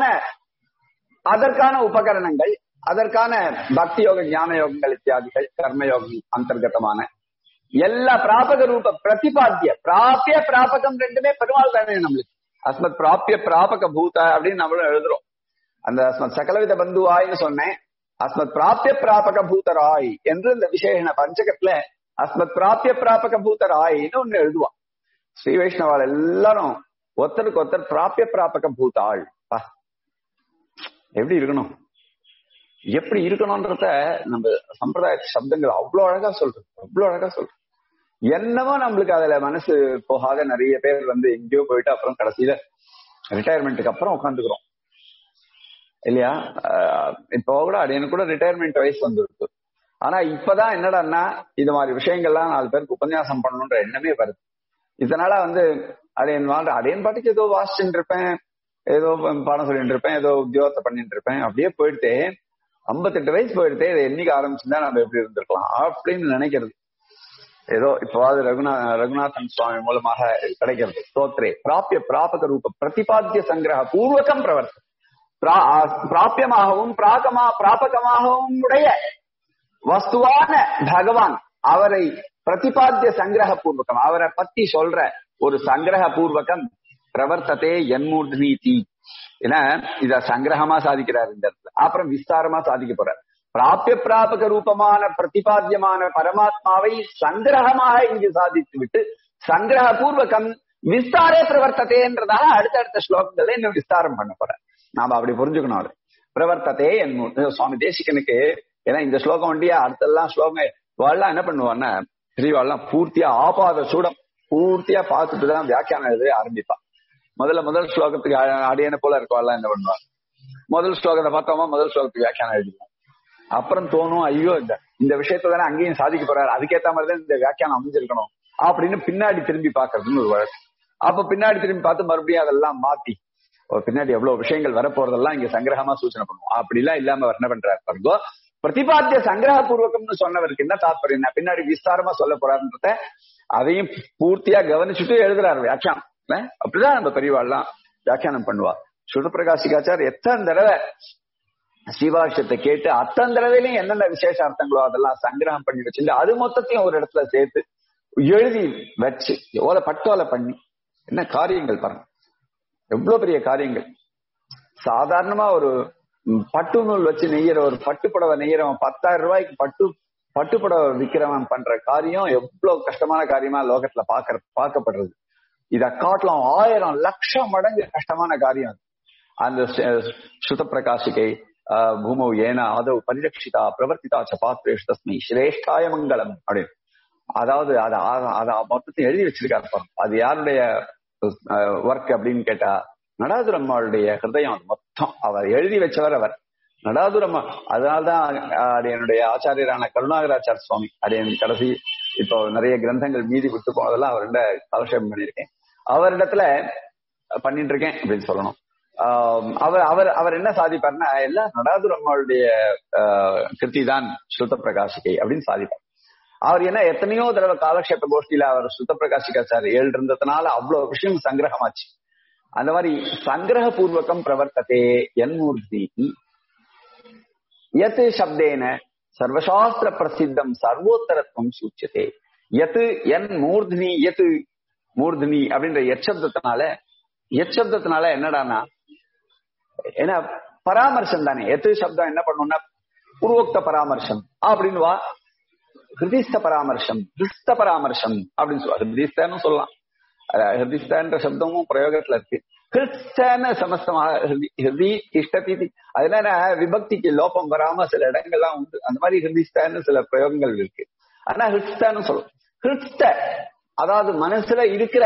அதற்கான உபகரணங்கள் அதற்கான பக்தி யோக ஞான யோகங்கள் இத்தியாதிகள் கர்மயோகம் அந்தர்கதமான எல்லா பிராபக ரூப பிரதிபாத்திய பிராபிய பிராபகம் ரெண்டுமே பெருமாள் தானே நம்மளுக்கு அஸ்மத் பிராபிய பிராபக பூத அப்படின்னு நம்மளும் எழுதுறோம் அந்த அஸ்மத் சகலவித பந்துவாய்னு சொன்னேன் அஸ்மத் பிராபிய பிராபக பூதராய் என்று இந்த விசேஷண பஞ்சகத்துல அஸ்மத் பிராபிய பிராபக பூதராய்னு ஒண்ணு எழுதுவான் ஸ்ரீ வைஷ்ணவால் எல்லாரும் ஒருத்தருக்கு ஒருத்தர் பிராபிய பிராபக பூதாள் பா. எப்படி இருக்கணும் எப்படி இருக்கணும்ன்றத நம்ம சம்பிரதாய சப்தங்கள் அவ்வளவு அழகா சொல்றது அவ்வளவு அழகா சொல்றது என்னமோ நம்மளுக்கு அதுல மனசு போகாத நிறைய பேர் வந்து எங்கேயோ போயிட்டு அப்புறம் கடைசியில ரிட்டையர்மெண்ட்டுக்கு அப்புறம் உட்காந்துக்கிறோம் இல்லையா ஆஹ் இப்போ கூட அது எனக்கு கூட ரிட்டையர்மெண்ட் வயசு வந்துருக்கு ஆனா இப்பதான் என்னடான்னா இது மாதிரி விஷயங்கள்லாம் நாலு பேருக்கு உபன்யாசம் பண்ணணுன்ற எண்ணமே வருது இதனால வந்து அது என் வாழ்ற அதே பாட்டுக்கு ஏதோ வாசிச்சுட்டு இருப்பேன் ஏதோ பாடம் சொல்லிட்டு இருப்பேன் ஏதோ உத்தியோகத்தை பண்ணிட்டு இருப்பேன் அப்படியே போயிட்டு ஐம்பத்தெட்டு வயசு போயிடுதே இதை என்னைக்கு ஆரம்பிச்சிருந்தா நம்ம எப்படி இருந்திருக்கலாம் அப்படின்னு நினைக்கிறது ஏதோ இப்போவாது ரகுநா ரகுநாதன் சுவாமி மூலமாக கிடைக்கிறது ஸ்தோத்ரே பிராபிய பிராபக ரூப பிரதிபாத்திய சங்கிரக பூர்வகம் பிரவர்த்தம் பிரா- பிராபியமாகவும் பிராகமா பிராபகமாகவும் உடைய வஸ்துவான பகவான் அவரை பிரதிபாத்திய சங்கிரக பூர்வகம் அவரை பத்தி சொல்ற ஒரு சங்கிரக பூர்வகம் பிரவர்த்ததே என்மூர்னீதி ஏன்னா இத சங்கிரகமா சாதிக்கிறார் இந்த இடத்துல அப்புறம் விஸ்தாரமா சாதிக்க போறார் பிராபிய பிராபக ரூபமான பிரதிபாத்தியமான பரமாத்மாவை சங்கிரகமாக இங்கு சாதித்து விட்டு சங்கிரக பூர்வகம் விஸ்தாரே பிரவர்த்ததேன்றதாக அடுத்தடுத்த ஸ்லோகங்களை இன்னும் விஸ்தாரம் பண்ண போற நாம அப்படி புரிஞ்சுக்கணும் அது பிரவர்த்ததே என் சுவாமி தேசிகனுக்கு ஏன்னா இந்த ஸ்லோகம் வண்டியா அடுத்தெல்லாம் ஸ்லோகம் வாழலாம் என்ன பண்ணுவான்னா ஸ்ரீவாள்லாம் பூர்த்தியா ஆபாத சூடம் பூர்த்தியா பார்த்துட்டு தான் வியாக்கியானம் எழுத ஆரம்பிப்பான் முதல்ல முதல் ஸ்லோகத்துக்கு அடியனை போல இருக்கவாள்லாம் என்ன பண்ணுவாங்க முதல் ஸ்லோகத்தை பார்த்தோமா முதல் ஸ்லோகத்துக்கு வியாக்கியானம் எழுதிடுவான் அப்புறம் தோணும் ஐயோ இந்த இந்த விஷயத்த தானே அங்கேயும் சாதிக்க போறாரு அதுக்கேத்த மாதிரி தான் இந்த வியாக்கியானம் அமைஞ்சிருக்கணும் அப்படின்னு பின்னாடி திரும்பி பாக்குறதுன்னு ஒரு வழக்கு அப்ப பின்னாடி திரும்பி பார்த்து மறுபடியும் அதெல்லாம் மாத்தி ஒரு பின்னாடி எவ்வளவு விஷயங்கள் வரப்போறதெல்லாம் இங்க சங்கிரகமா சூச்சனை பண்ணுவோம் அப்படி எல்லாம் இல்லாம அவர் என்ன பண்றாரு பாருங்கோ பிரதிபாத்திய சங்கிரக பூர்வகம்னு சொன்னவருக்கு என்ன தாத்பரியம் என்ன பின்னாடி விஸ்தாரமா சொல்ல போறாருன்றத அதையும் பூர்த்தியா கவனிச்சுட்டு எழுதுறாரு வியாக்கியானம் அப்படிதான் நம்ம பெரியவாள்லாம் வியாக்கியானம் பண்ணுவா சுடப்பிரகாசிகாச்சார் எத்தனை தடவை சிவாஷத்தை கேட்டு அத்தனை தடவையிலையும் என்னென்ன விசேஷ அர்த்தங்களோ அதெல்லாம் சங்கிரகம் பண்ணி வச்சிருந்து அது மொத்தத்தையும் ஒரு இடத்துல சேர்த்து எழுதி வச்சு எவ்வளவு பட்டோலை பண்ணி என்ன காரியங்கள் பாருங்க எவ்வளவு பெரிய காரியங்கள் சாதாரணமா ஒரு பட்டு நூல் வச்சு நெய்யற ஒரு பட்டு புடவை நெய்யறவன் பத்தாயிரம் ரூபாய்க்கு பட்டு பட்டு புடவை விக்கிறவன் பண்ற காரியம் எவ்வளவு கஷ்டமான காரியமா லோகத்துல பாக்குற பார்க்கப்படுறது இத காட்டலாம் ஆயிரம் லட்சம் மடங்கு கஷ்டமான காரியம் அந்த ஸ்ருத பிரகாசிகை பூமௌ ஏன ஆதவ் பரிரட்சிதா பிரவர்த்திதா ச பாத்திரேஷ் தஸ்மை சிரேஷ்டாய மங்களம் அப்படின்னு அதாவது அதை அதை மொத்தத்தையும் எழுதி வச்சிருக்காரு பாருங்க அது யாருடைய ஒர்க் அப்படின்னு கேட்டா நடாதுரம்மாளுடைய ஹிருதயம் அது மொத்தம் அவர் எழுதி வச்சவர் அவர் நடாதுரம்மா அதனால்தான் என்னுடைய ஆச்சாரியரான கருணாகராச்சார சுவாமி அது என் கடைசி இப்போ நிறைய கிரந்தங்கள் மீதி விட்டு போனதெல்லாம் அவர்கிட்ட காலக்ஷேபம் பண்ணியிருக்கேன் அவரிடத்துல பண்ணிட்டு இருக்கேன் அப்படின்னு சொல்லணும் அவர் அவர் அவர் என்ன சாதிப்பார்னா எல்லாம் நடாதுரம்மாளுடைய கிருத்தி தான் ஸ்ருத பிரகாசிகை அப்படின்னு சாதிப்பார் அவர் என்ன எத்தனையோ தடவை காலக்ஷேப கோஷ்டியில அவர் சுத்த பிரகாஷிகாச்சார் ஏழு இருந்ததுனால அவ்வளவு விஷயம் சங்கிரகமாச்சு அந்த மாதிரி சங்கிரக பூர்வகம் பிரவர்த்ததே என்மூர்த்தி எத் சப்தேன சர்வசாஸ்திர பிரசித்தம் சர்வோத்தரத்துவம் சூச்சியதே எத்து என் மூர்தினி எத்து மூர்தினி அப்படின்ற எச்சப்தத்தினால எச்சப்தத்தினால என்னடானா ஏன்னா பராமர்சம் தானே எத்து சப்தம் என்ன பண்ணும்னா பூர்வோக்த பராமர்சம் அப்படின்னு வா ஹிருதிஸ்த பராமர்சம் ஹிருஸ்த பராமர்சம் அப்படின்னு சொல்லுவா ஹிருதிஸ்தன்னு சொல்லலாம் ஹிருதிஸ்தன்ற சப்தமும் பிரயோகத்துல இருக்கு கிறிஸ்தன சமஸ்தமாக ஹிருதி இஷ்டதி அதனால விபக்திக்கு லோபம் வராம சில இடங்கள்லாம் உண்டு அந்த மாதிரி ஹிருதிஸ்தான்னு சில பிரயோகங்கள் இருக்கு ஆனா ஹிருஸ்தான்னு சொல்லும் ஹிருஸ்த அதாவது மனசுல இருக்கிற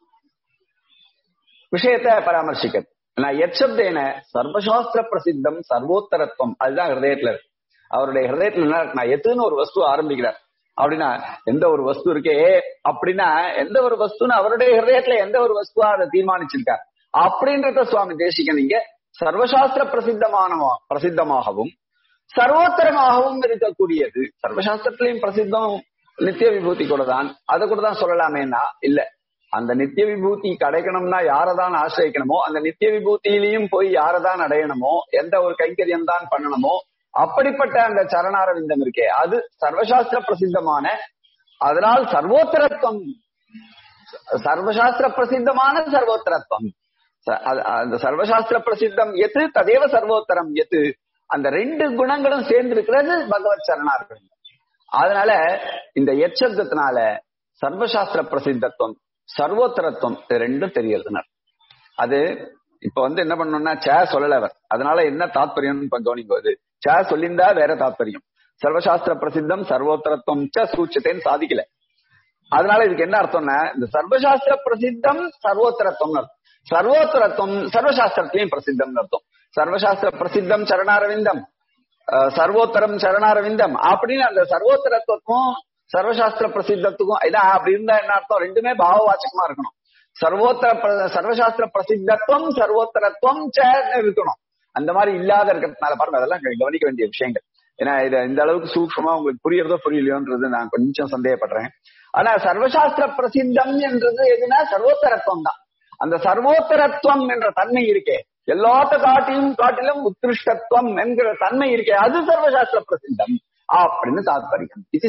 விஷயத்த பராமர்சிக்கிறது நான் எச்சப்தேன சர்வசாஸ்திர பிரசித்தம் சர்வோத்தரத்துவம் அதுதான் ஹிருதயத்துல இருக்கு அவருடைய ஹிருதயத்துல என்ன நான் எத்துன்னு ஒரு வஸ்து ஆரம்பிக்கிறார் அப்படின்னா எந்த ஒரு வஸ்து இருக்கே அப்படின்னா எந்த ஒரு வஸ்துன்னு அவருடைய ஹிருதயத்துல எந்த ஒரு வஸ்துவா அதை தீர்மானிச்சிருக்கார் அப்படின்றத சுவாமி தேசிகன் இங்க சர்வசாஸ்திர பிரசித்தமான பிரசித்தமாகவும் சர்வோத்தரமாகவும் இருக்கக்கூடியது சர்வசாஸ்திரத்திலையும் பிரசித்தம் நித்திய விபூதி கூட தான் அதை கூட தான் சொல்லலாமேனா இல்ல அந்த நித்திய விபூதி கிடைக்கணும்னா யாரதான் ஆசிரியக்கணுமோ அந்த நித்திய விபூதியிலையும் போய் யாரதான் அடையணுமோ எந்த ஒரு கைங்கரியம் தான் பண்ணணுமோ அப்படிப்பட்ட அந்த சரணாரவிந்தம் இருக்கே அது சர்வசாஸ்திர பிரசித்தமான அதனால் சர்வோத்தரத்துவம் சர்வசாஸ்திர பிரசித்தமான சர்வோத்தரத்துவம் அந்த சர்வசாஸ்திர பிரசித்தம் எது ததேவ சர்வோத்தரம் எது அந்த ரெண்டு குணங்களும் சேர்ந்து இருக்கிறது பகவத் சரணாரவிந்தம் அதனால இந்த எச்சப்தத்தினால சர்வசாஸ்திர பிரசித்தத்துவம் சர்வோத்தரத்துவம் இது ரெண்டும் தெரியறதுனால அது இப்ப வந்து என்ன பண்ணணும்னா சே சொல்லல அவர் அதனால என்ன தாத்பரியம் இப்ப கவனிப்பது சே சொல்லியிருந்தா வேற தாத்பரியம் சர்வசாஸ்திர பிரசித்தம் சர்வோத்தரத்துவம் ச சூச்சத்தைன்னு சாதிக்கல அதனால இதுக்கு என்ன அர்த்தம்னா இந்த சர்வசாஸ்திர பிரசித்தம் சர்வோத்தரத்துவம் அர்த்தம் சர்வோத்தரத்துவம் சர்வசாஸ்திரத்திலையும் பிரசித்தம் அர்த்தம் சர்வசாஸ்திர பிரசித்தம் சரணாரவிந்தம் சர்வோத்தரம் சரணாரவிந்தம் அப்படின்னு அந்த சர்வோத்தரத்துவத்துக்கும் சர்வசாஸ்திர பிரசித்தத்துக்கும் இதான் அப்படி இருந்தா என்ன அர்த்தம் ரெண்டுமே பாவவாச்சகமா இருக்கணும் சர்வோத்தர சர்வசாஸ்திர பிரசித்தத்துவம் சர்வோத்தரத்துவம் இருக்கணும் அந்த மாதிரி இல்லாத இருக்கிறதுனால பாருங்க அதெல்லாம் கவனிக்க வேண்டிய விஷயங்கள் ஏன்னா இது இந்த அளவுக்கு சூக்ஷமா உங்களுக்கு புரியறதோ புரியலையோன்றது நான் கொஞ்சம் சந்தேகப்படுறேன் ஆனா சர்வசாஸ்திர பிரசித்தம் என்றது எதுனா சர்வோத்தரத்துவம் தான் அந்த சர்வோத்தரத்துவம் என்ற தன்மை இருக்கே எல்லாத்த காட்டிலும் காட்டிலும் உத்கிருஷ்டத்துவம் என்கிற தன்மை இருக்கே அது சர்வசாஸ்திர பிரசித்தம் அப்படின்னு தாத்பரியம் இது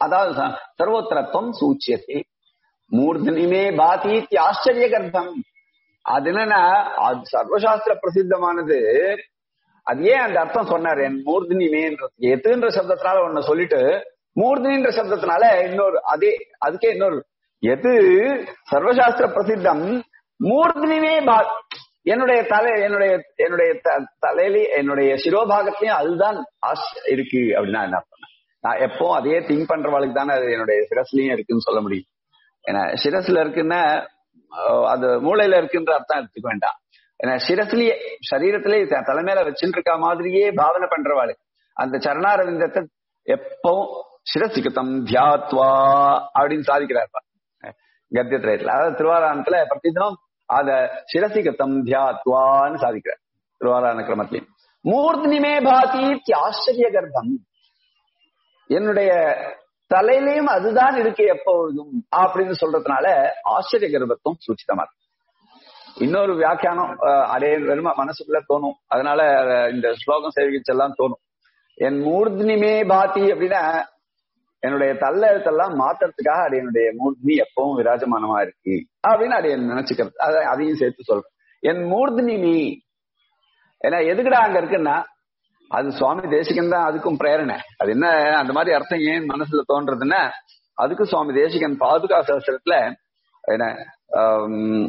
அதாவது ச- சர்வோத்தரத்துவம் சூச்சியத்தை மூர்தனிமே பாதி ஆச்சரிய கர்ப்பம் அது என்னன்னா அது சர்வசாஸ்திர பிரசித்தமானது அது ஏன் அந்த அர்த்தம் சொன்னார் என் மூர்தினிமேன்ற எத்துன்ற சப்தத்தினால ஒண்ணு சொல்லிட்டு மூர்தினின்ற சப்தத்தினால இன்னொரு அதே அதுக்கே இன்னொரு எது சர்வசாஸ்திர பிரசித்தம் மூர்தினிமே பா என்னுடைய தலை என்னுடைய என்னுடைய த- தலையிலே என்னுடைய சிரோபாகத்திலையும் அதுதான் ஆஸ்- இருக்கு அப்படின்னா என்ன அர்த்தம் நான் எப்போ அதே திங்க் பண்றவாளுக்கு தானே அது என்னுடைய சிரஸ்லயும் இருக்குன்னு சொல்ல முடியும் ஏன்னா சிரஸ்ல இருக்குன்னா அஹ், அது மூளையில இருக்குன்ற அர்த்தம் எடுத்துக்க வேண்டாம் ஏன்னா சிரஸ்லயே சரீரத்திலே த- தலைமையில வச்சுட்டு இருக்க மாதிரியே பாவனை பண்றவாளு அந்த சரணாரவிந்தத்தை எப்பவும் சிரசிகதம் தியாத்வா அப்படின்னு சாதிக்கிறார் கத்தியத்திரயத்துல அதாவது திருவாராயணத்துல பிரதிதினம் அத சிரசிகதம் தியாத்வான்னு சாதிக்கிறார் திருவாராயண கிரமத்திலையும் மூர்த்தினிமே பாதி ஆச்சரிய கர்ப்பம் என்னுடைய தலையிலையும் அதுதான் இருக்கு எப்பொழுதும் அப்படின்னு சொல்றதுனால ஆச்சரிய கர்ப்பத்துவம் சூச்சிதமா இருக்கு இன்னொரு வியாக்கியானம் அஹ், அதே வெறும மனசுக்குள்ள தோணும் அதனால அஹ், இந்த ஸ்லோகம் சேவிச்செல்லாம் தோணும் என் மூர்த்தினிமே பாதி அப்படின்னா என்னுடைய தள்ள எழுத்தெல்லாம் மாத்துறதுக்காக அது என்னுடைய மூர்த்தினி எப்பவும் விராஜமானமா இருக்கு அப்படின்னு அதை நினைச்சுக்கிறது அதை அதையும் சேர்த்து சொல்றேன் என் மூர்த்தினி ஏன்னா எதுக்குடா அங்க இருக்குன்னா அது சுவாமி தேசிகன் தான் அதுக்கும் பிரேரணை அது என்ன அந்த மாதிரி அர்த்தம் ஏன் மனசுல தோன்றதுன்னா அதுக்கு சுவாமி தேசிகன் பாதுகா சாஸ்திரத்துல என்ன ஆம்,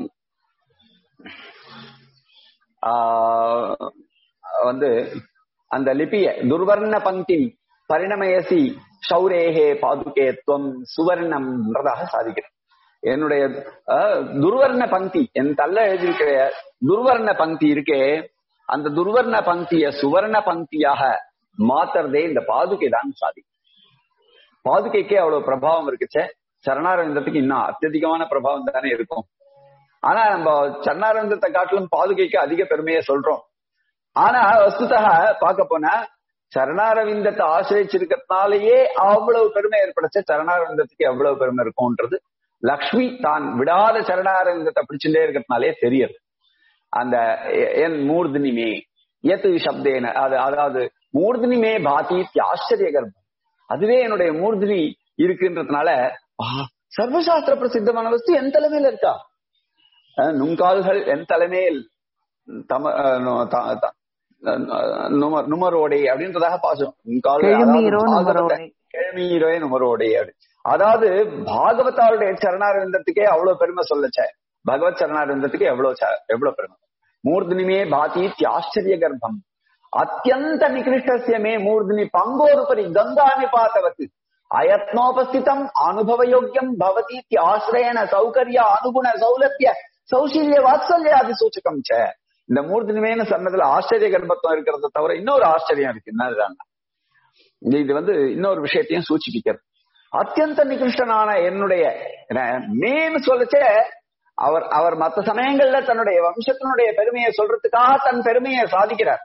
ஆஹ், வந்து அந்த லிபிய துர்வர்ண பங்கி பரிணமயசி சௌரேகே பாதுகே துவம் சுவர்ணம்ன்றதாக சாதிக்கிறேன் என்னுடைய அஹ், துர்வர்ண பங்கி என் தள்ள எழுதியிருக்கிற துர்வர்ண பங்கி இருக்கே அந்த துர்வர்ண பங்கிய சுவர்ண பங்கியாக மாத்துறதே இந்த பாதுகை தான் சாதி பாதுகைக்கே அவ்வளவு பிரபாவம் இருக்குச்சே சரணாரவிந்தத்துக்கு இன்னும் அத்தியதிகமான பிரபாவம் தானே இருக்கும் ஆனா நம்ம சரணாரவிந்தத்தை காட்டிலும் பாதுகைக்கு அதிக பெருமையை சொல்றோம் ஆனா வஸ்துதா பார்க்க போனா சரணாரவிந்தத்தை ஆசிரியச்சிருக்கிறதுனாலயே அவ்வளவு பெருமை ஏற்படுச்ச சரணாரவிந்தத்துக்கு எவ்வளவு பெருமை இருக்கும்ன்றது லக்ஷ்மி தான் விடாத சரணாரவிந்தத்தை பிடிச்சுட்டே இருக்கிறதுனாலே தெரியுது அந்த எ- என் மூர்தினிமே எத்து சப்தேன அது அதாவது மூர்தினிமே பாதி ஆச்சரிய கர்ப்பம் அதுவே என்னுடைய மூர்தினி இருக்குன்றதுனால ஆ, சர்வசாஸ்திர பிரசித்தமான வஸ்து என் தலைமையில இருக்கா அஹ், நுங்கால்கள் என் தலைமையில் தம அஹ், நு- த- த- அஹ், நுமர் நுமரோடே அப்படின்றதாக பாசம் நுங்கால்கள் அதாவது கெழுமீரோ பாகவத- நுமரோடே. கிழமீரோய நுமரோடே அப்படி அதாவது பாகவதாருடைய சரணாரவிந்தத்துக்கே அவ்வளவு பெருமை சொல்லச்ச பகவத் சரணாரவிந்தத்துக்கு எவ்வளவு ச- எவ்வளவு பெருமை மூர்தினிமே பாதி ஆச்சரிய கர்ப்பம் அத்தியந்த நிகிருஷ்டசிய மே மூர்தினி பங்கோருபரி கங்கா நிபாத்தவத் அயத்னோபஸ்திதம் அனுபவயோக்கியம் பவதி ஆசிரயண சௌகரிய அனுகுண சௌலத்திய சௌசீல்ய வாத்சல்யாதி சூச்சகம் ச இந்த மூர்த்தினிமேனு சொன்னதுல ஆச்சரிய கர்ப்பத்துவம் இருக்கிறத தவிர இன்னொரு ஆச்சரியம் இருக்கு என்னதுதான் இது வந்து இன்னொரு விஷயத்தையும் சூச்சிப்பிக்கிறது அத்தியந்த நிகிருஷ்டனான என்னுடைய மேன்னு சொல்லச்சே அவர் அவர் மற்ற சமயங்கள்ல தன்னுடைய வம்சத்தினுடைய பெருமையை சொல்றதுக்காக தன் பெருமையை சாதிக்கிறார்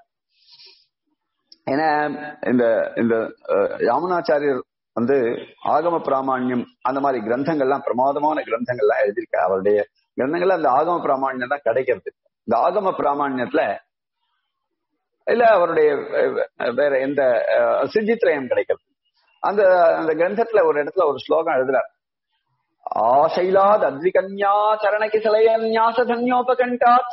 ஏன்னா இந்த இந்த அஹ், யாமுனாச்சாரியர் வந்து ஆகம பிராமாண்யம் அந்த மாதிரி கிரந்தங்கள்லாம் பிரமாதமான கிரந்தங்கள்லாம் எழுதியிருக்கார் அவருடைய கிரந்தங்கள்ல அந்த ஆகம பிராமாண்யம் தான் கிடைக்கிறது இந்த ஆகம பிராமாண்யத்துல இல்ல அவருடைய அஹ், வேற எந்த அஹ், சித்தித்ரயம் கிடைக்கிறது அந்த அந்த கிரந்தத்துல ஒரு இடத்துல ஒரு ஸ்லோகம் எழுதுறார் ஆசைலாத் அத்விகன்யா சரணகி சலயன்யாச தன்யோபகண்டாத்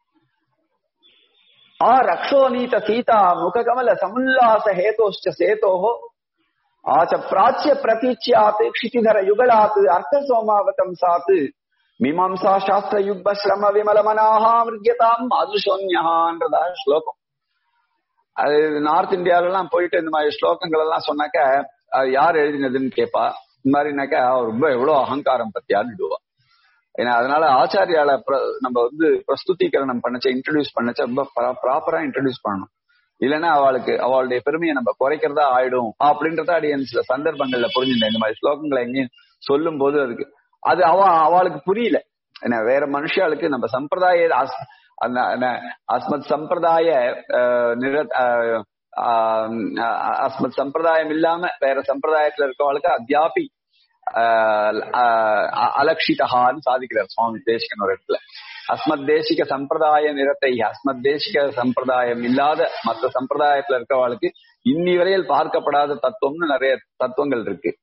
ஆ ரக்ஷோநீத சீதா முககமல சமுல்லாச ஹேதோஷ்ட சேதோஹோ ஆச்ச பிராச்சிய பிரதீச்சியாத் க்ஷிதிதர யுகளாத் அர்த்த சோமாவதம் சாத் மீமாம்சா சாஸ்திர யுக்ப ஸ்ரம விமல மனாஹா மிருக்யதாம் அதுஷோன்யஹான்றதா ஸ்லோகம் அது நார்த் இந்தியால எல்லாம் போயிட்டு இந்த மாதிரி ஸ்லோகங்கள் எல்லாம் சொன்னாக்க அது யார் எழுதினதுன்னு கேட்பா இந்த மாதிரினாக்கா அவர் ரொம்ப எவ்வளவு அகங்காரம் பத்தியான்னுடுவா ஏன்னா அதனால ஆச்சாரியால பிர- நம்ம வந்து பிரஸ்துதீகரணம் பண்ணச்ச இன்ட்ரடியூஸ் பண்ணச்ச ரொம்ப ப்ராப்பரா இன்ட்ரடியூஸ் பண்ணணும் இல்லைன்னா அவளுக்கு அவளுடைய பெருமையை நம்ம குறைக்கிறதா ஆயிடும் அப்படின்றத அடி என் சில சந்தர்ப்பங்கள்ல புரிஞ்சுட்டேன் இந்த மாதிரி ஸ்லோகங்களை எங்கேயும் சொல்லும் போது அதுக்கு அது அவ அவளுக்கு புரியல ஏன்னா வேற மனுஷாளுக்கு நம்ம சம்பிரதாய அஸ்- அந்த அந்த அஸ்மத் சம்பிரதாய அஹ், நிர அஹ், ஆஹ், அஸ்மத் சம்பிரதாயம் இல்லாம வேற சம்பிரதாயத்துல இருக்கவளுக்கு அத்தியாபி ஆஹ், ஆஹ், அலக்ஷிதஹான்னு சாதிக்கிறார் சுவாமி தேசிகன் ஒரு இடத்துல அஸ்மத் தேசிக சம்பிரதாய நிறத்தை அஸ்மத் தேசிக சம்பிரதாயம் இல்லாத மற்ற சம்பிரதாயத்துல இருக்கவளுக்கு இன்னி வரையில் பார்க்கப்படாத தத்துவம்னு நிறைய தத்துவங்கள் இருக்கு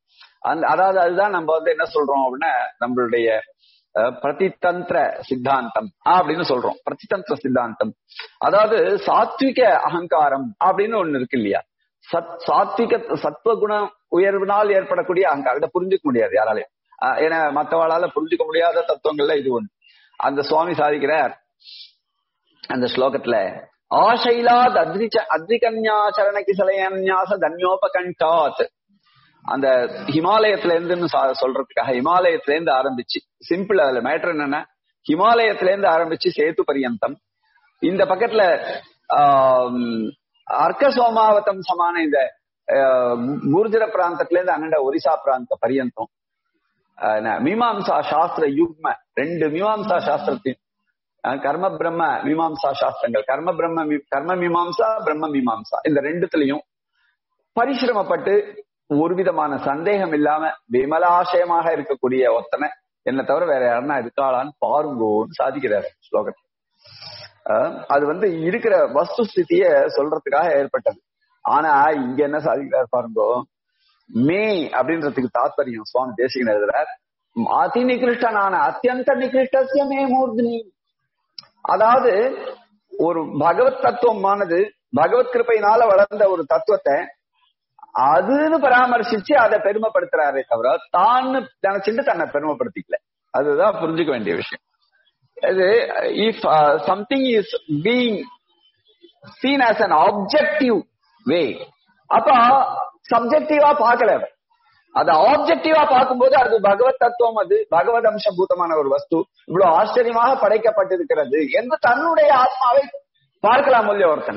அந்த அதாவது அதுதான் நம்ம வந்து என்ன சொல்றோம் அப்படின்னா நம்மளுடைய அஹ், பிரதிதந்திர சித்தாந்தம் அப்படின்னு சொல்றோம் பிரதிதந்திர சித்தாந்தம் அதாவது சாத்விக அகங்காரம் அப்படின்னு ஒண்ணு இருக்கு இல்லையா சத் சாத்விக சத்வகுண உயர்வினால் ஏற்படக்கூடிய அகங்காரம் இதை புரிஞ்சுக்க முடியாது யாராலையும் அஹ், ஏன்னா மத்தவாளால புரிஞ்சுக்க முடியாத தத்துவங்கள்ல இது ஒண்ணு அந்த சுவாமி சாதிக்கிறார் அந்த ஸ்லோகத்துல ஆசைலாத் அத்ரிச்ச அத்ரிகன்யாச்சரண கிசலயன்யாச தன்யோபகண்டாத் அந்த ஹிமாலயத்துல இருந்துன்னு சா- சொல்றதுக்காக ஹிமாலயத்துல இருந்து ஆரம்பிச்சு சிம்பிள் அதுல மேட்டர் என்னன்னா ஹிமாலயத்துல இருந்து ஆரம்பிச்சு சேத்து பரியந்தம் இந்த பக்கத்துல ஆம், அர்க்க சோமாவத்தம் சமான இந்த ஆஹ், குர்ஜர பிராந்தத்துல இருந்து அண்ணண்ட ஒரிசா பிராந்த பரியந்தம் ஆஹ், என்ன, மீமாம்சா சாஸ்திர யுக்ம ரெண்டு மீமாம்சா சாஸ்திரத்தின் ஆஹ், கர்ம பிரம்ம மீமாம்சா சாஸ்திரங்கள் கர்ம பிரம்ம மீ- கர்ம மீமாம்சா பிரம்ம மீமாம்சா இந்த ரெண்டுத்துலயும் பரிசிரமப்பட்டு ஒரு விதமான சந்தேகம் இல்லாம விமலாசயமாக இருக்கக்கூடிய ஒத்தனை என்ன தவிர வேற யாருன்னா இருக்காளான்னு பாருங்கோன்னு சாதிக்கிறாரு ஸ்லோகத்தில் ஆஹ் அது வந்து இருக்கிற வஸ்து ஸ்திதிய சொல்றதுக்காக ஏற்பட்டது ஆனா இங்க என்ன சாதிக்கிறார் பாருங்கோ மே அப்படின்றதுக்கு தாத்பரியம் சுவாமி தேசிகன் எழுதுறார் அதி நிகிருஷ்டனான அத்தியந்த நிகிருஷ்டசிய மே மூர்த்தினி அதாவது ஒரு பகவத் தத்துவமானது பகவத் கிருப்பையினால வளர்ந்த ஒரு தத்துவத்தை அதுன்னு பராமரிசிச்சு அதை பெருமைப்படுத்துறாரே தவிர தான் நினைச்சிட்டு தன்னை பெருமைப்படுத்திக்கல அதுதான் புரிஞ்சுக்க வேண்டிய விஷயம் இது if something is being seen as an objective way அப்ப சப்ஜெக்டிவா பார்க்கல அவர். அது ஆப்ஜெக்டிவா பார்க்கும்போது அது பகவத் தத்துவம் அது பகவத் அம்சபூதமான ஒரு வஸ்து இவ்வளவு ஆச்சரியமாக படைக்கப்பட்டிருக்கிறது என்று தன்னுடைய ஆத்மாவை பார்க்கலாம் இல்லையா ஒருத்தன்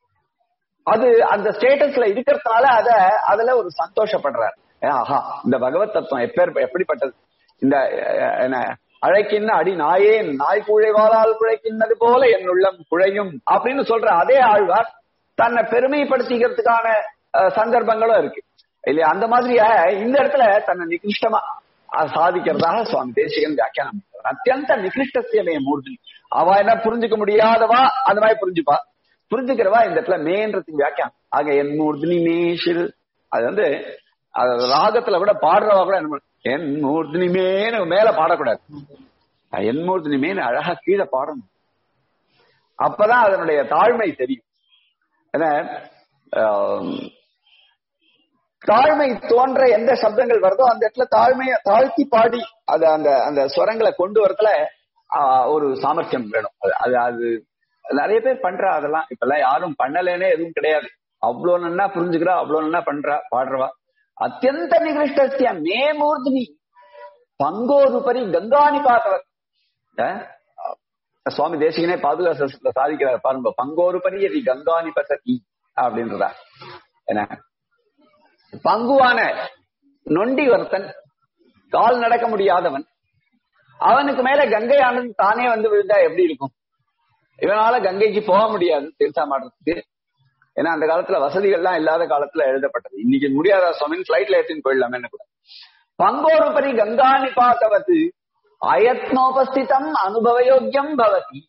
அது அந்த ஸ்டேட்டஸ்ல இருக்கிறதுனால அத அதுல ஒரு சந்தோஷப்படுறார் ஏ, ஆஹா இந்த பகவத் தத்துவம் எப்பேர் எப்படிப்பட்டது இந்த அஹ், என்ன அழைக்கின்ற அடி நாயேன் நாய் குழைவாளால் குழைக்கின்றது போல என் உள்ளம் குழையும் அப்படின்னு சொல்ற அதே ஆழ்வார் தன்னை பெருமைப்படுத்திக்கிறதுக்கான அஹ், சந்தர்ப்பங்களும் இருக்கு இல்லையா அந்த மாதிரியாக இந்த இடத்துல தன்னை நிகிருஷ்டமா அஹ், சாதிக்கிறதாக சுவாமி தேசிகன் வியாக்கியானம் பண்றார். அத்தியந்த நிகிருஷ்டசியமே மூர்த்தி அவ என்ன புரிஞ்சுக்க முடியாதவா அந்த மாதிரி புரிஞ்சுப்பா புரிஞ்சுக்கிறவா இந்த இடத்துல மேன்றதுக்கு வியாக்கியானம் ஆக என் மூர்த்தினி மேஷில் அது வந்து அது ராகத்துல கூட பாடுறவா கூட என்ன பண்ணு- என் மூர்த்தினி மேன்னு மேல பாடக்கூடாது என் மூர்த்தினி மேன்னு அழகா கீழே பாடணும் அப்பதான் அதனுடைய தாழ்மை தெரியும் ஏன்னா ஆம், தாழ்மை தோன்ற எந்த சப்தங்கள் வருதோ அந்த இடத்துல தாழ்மைய தாழ்த்தி பாடி அது அந்த அந்த ஸ்வரங்களை கொண்டு வரதுல ஆ, ஒரு சாமர்த்தியம் வேணும் அது அது அது நிறைய பேர் பண்றா அதெல்லாம் இப்ப எல்லாம் யாரும் பண்ணலேனே எதுவும் கிடையாது அவ்வளவு நன்னா புரிஞ்சுக்கிறா அவ்வளவு நன்னா பண்றா பாடுறவா அத்தியந்த நிகிருஷ்டஸ்ய மே மூர்த்தினி பங்கோரு பரி கங்காணி பார்த்தவர் அஹ்? சுவாமி தேசிகனே பாதுகாசத்துல சாதிக்கிறார் பாருங்க பங்கோரு பரி எதி கங்காணி பசதி அப்படின்றதா என்ன பங்குவான நொண்டி ஒருத்தன் கால் நடக்க முடியாதவன் அவனுக்கு மேல கங்கை ஆனந்த் தானே வந்து விழுந்தா எப்படி இருக்கும் இவனால கங்கைக்கு போக முடியாது தீர்த்தாமாடுறதுக்கு ஏன்னா அந்த காலத்துல வசதிகள்லாம் இல்லாத காலத்துல எழுதப்பட்டது இன்னைக்கு முடியாத சுவாமின் பிளைட்ல ஏற்றின்னு போயிடலாமே கூட பங்கோரு பரி கங்கா நிபாத்தவது அயத்னோபஸ்திதம் அனுபவயோக்கியம் பவதி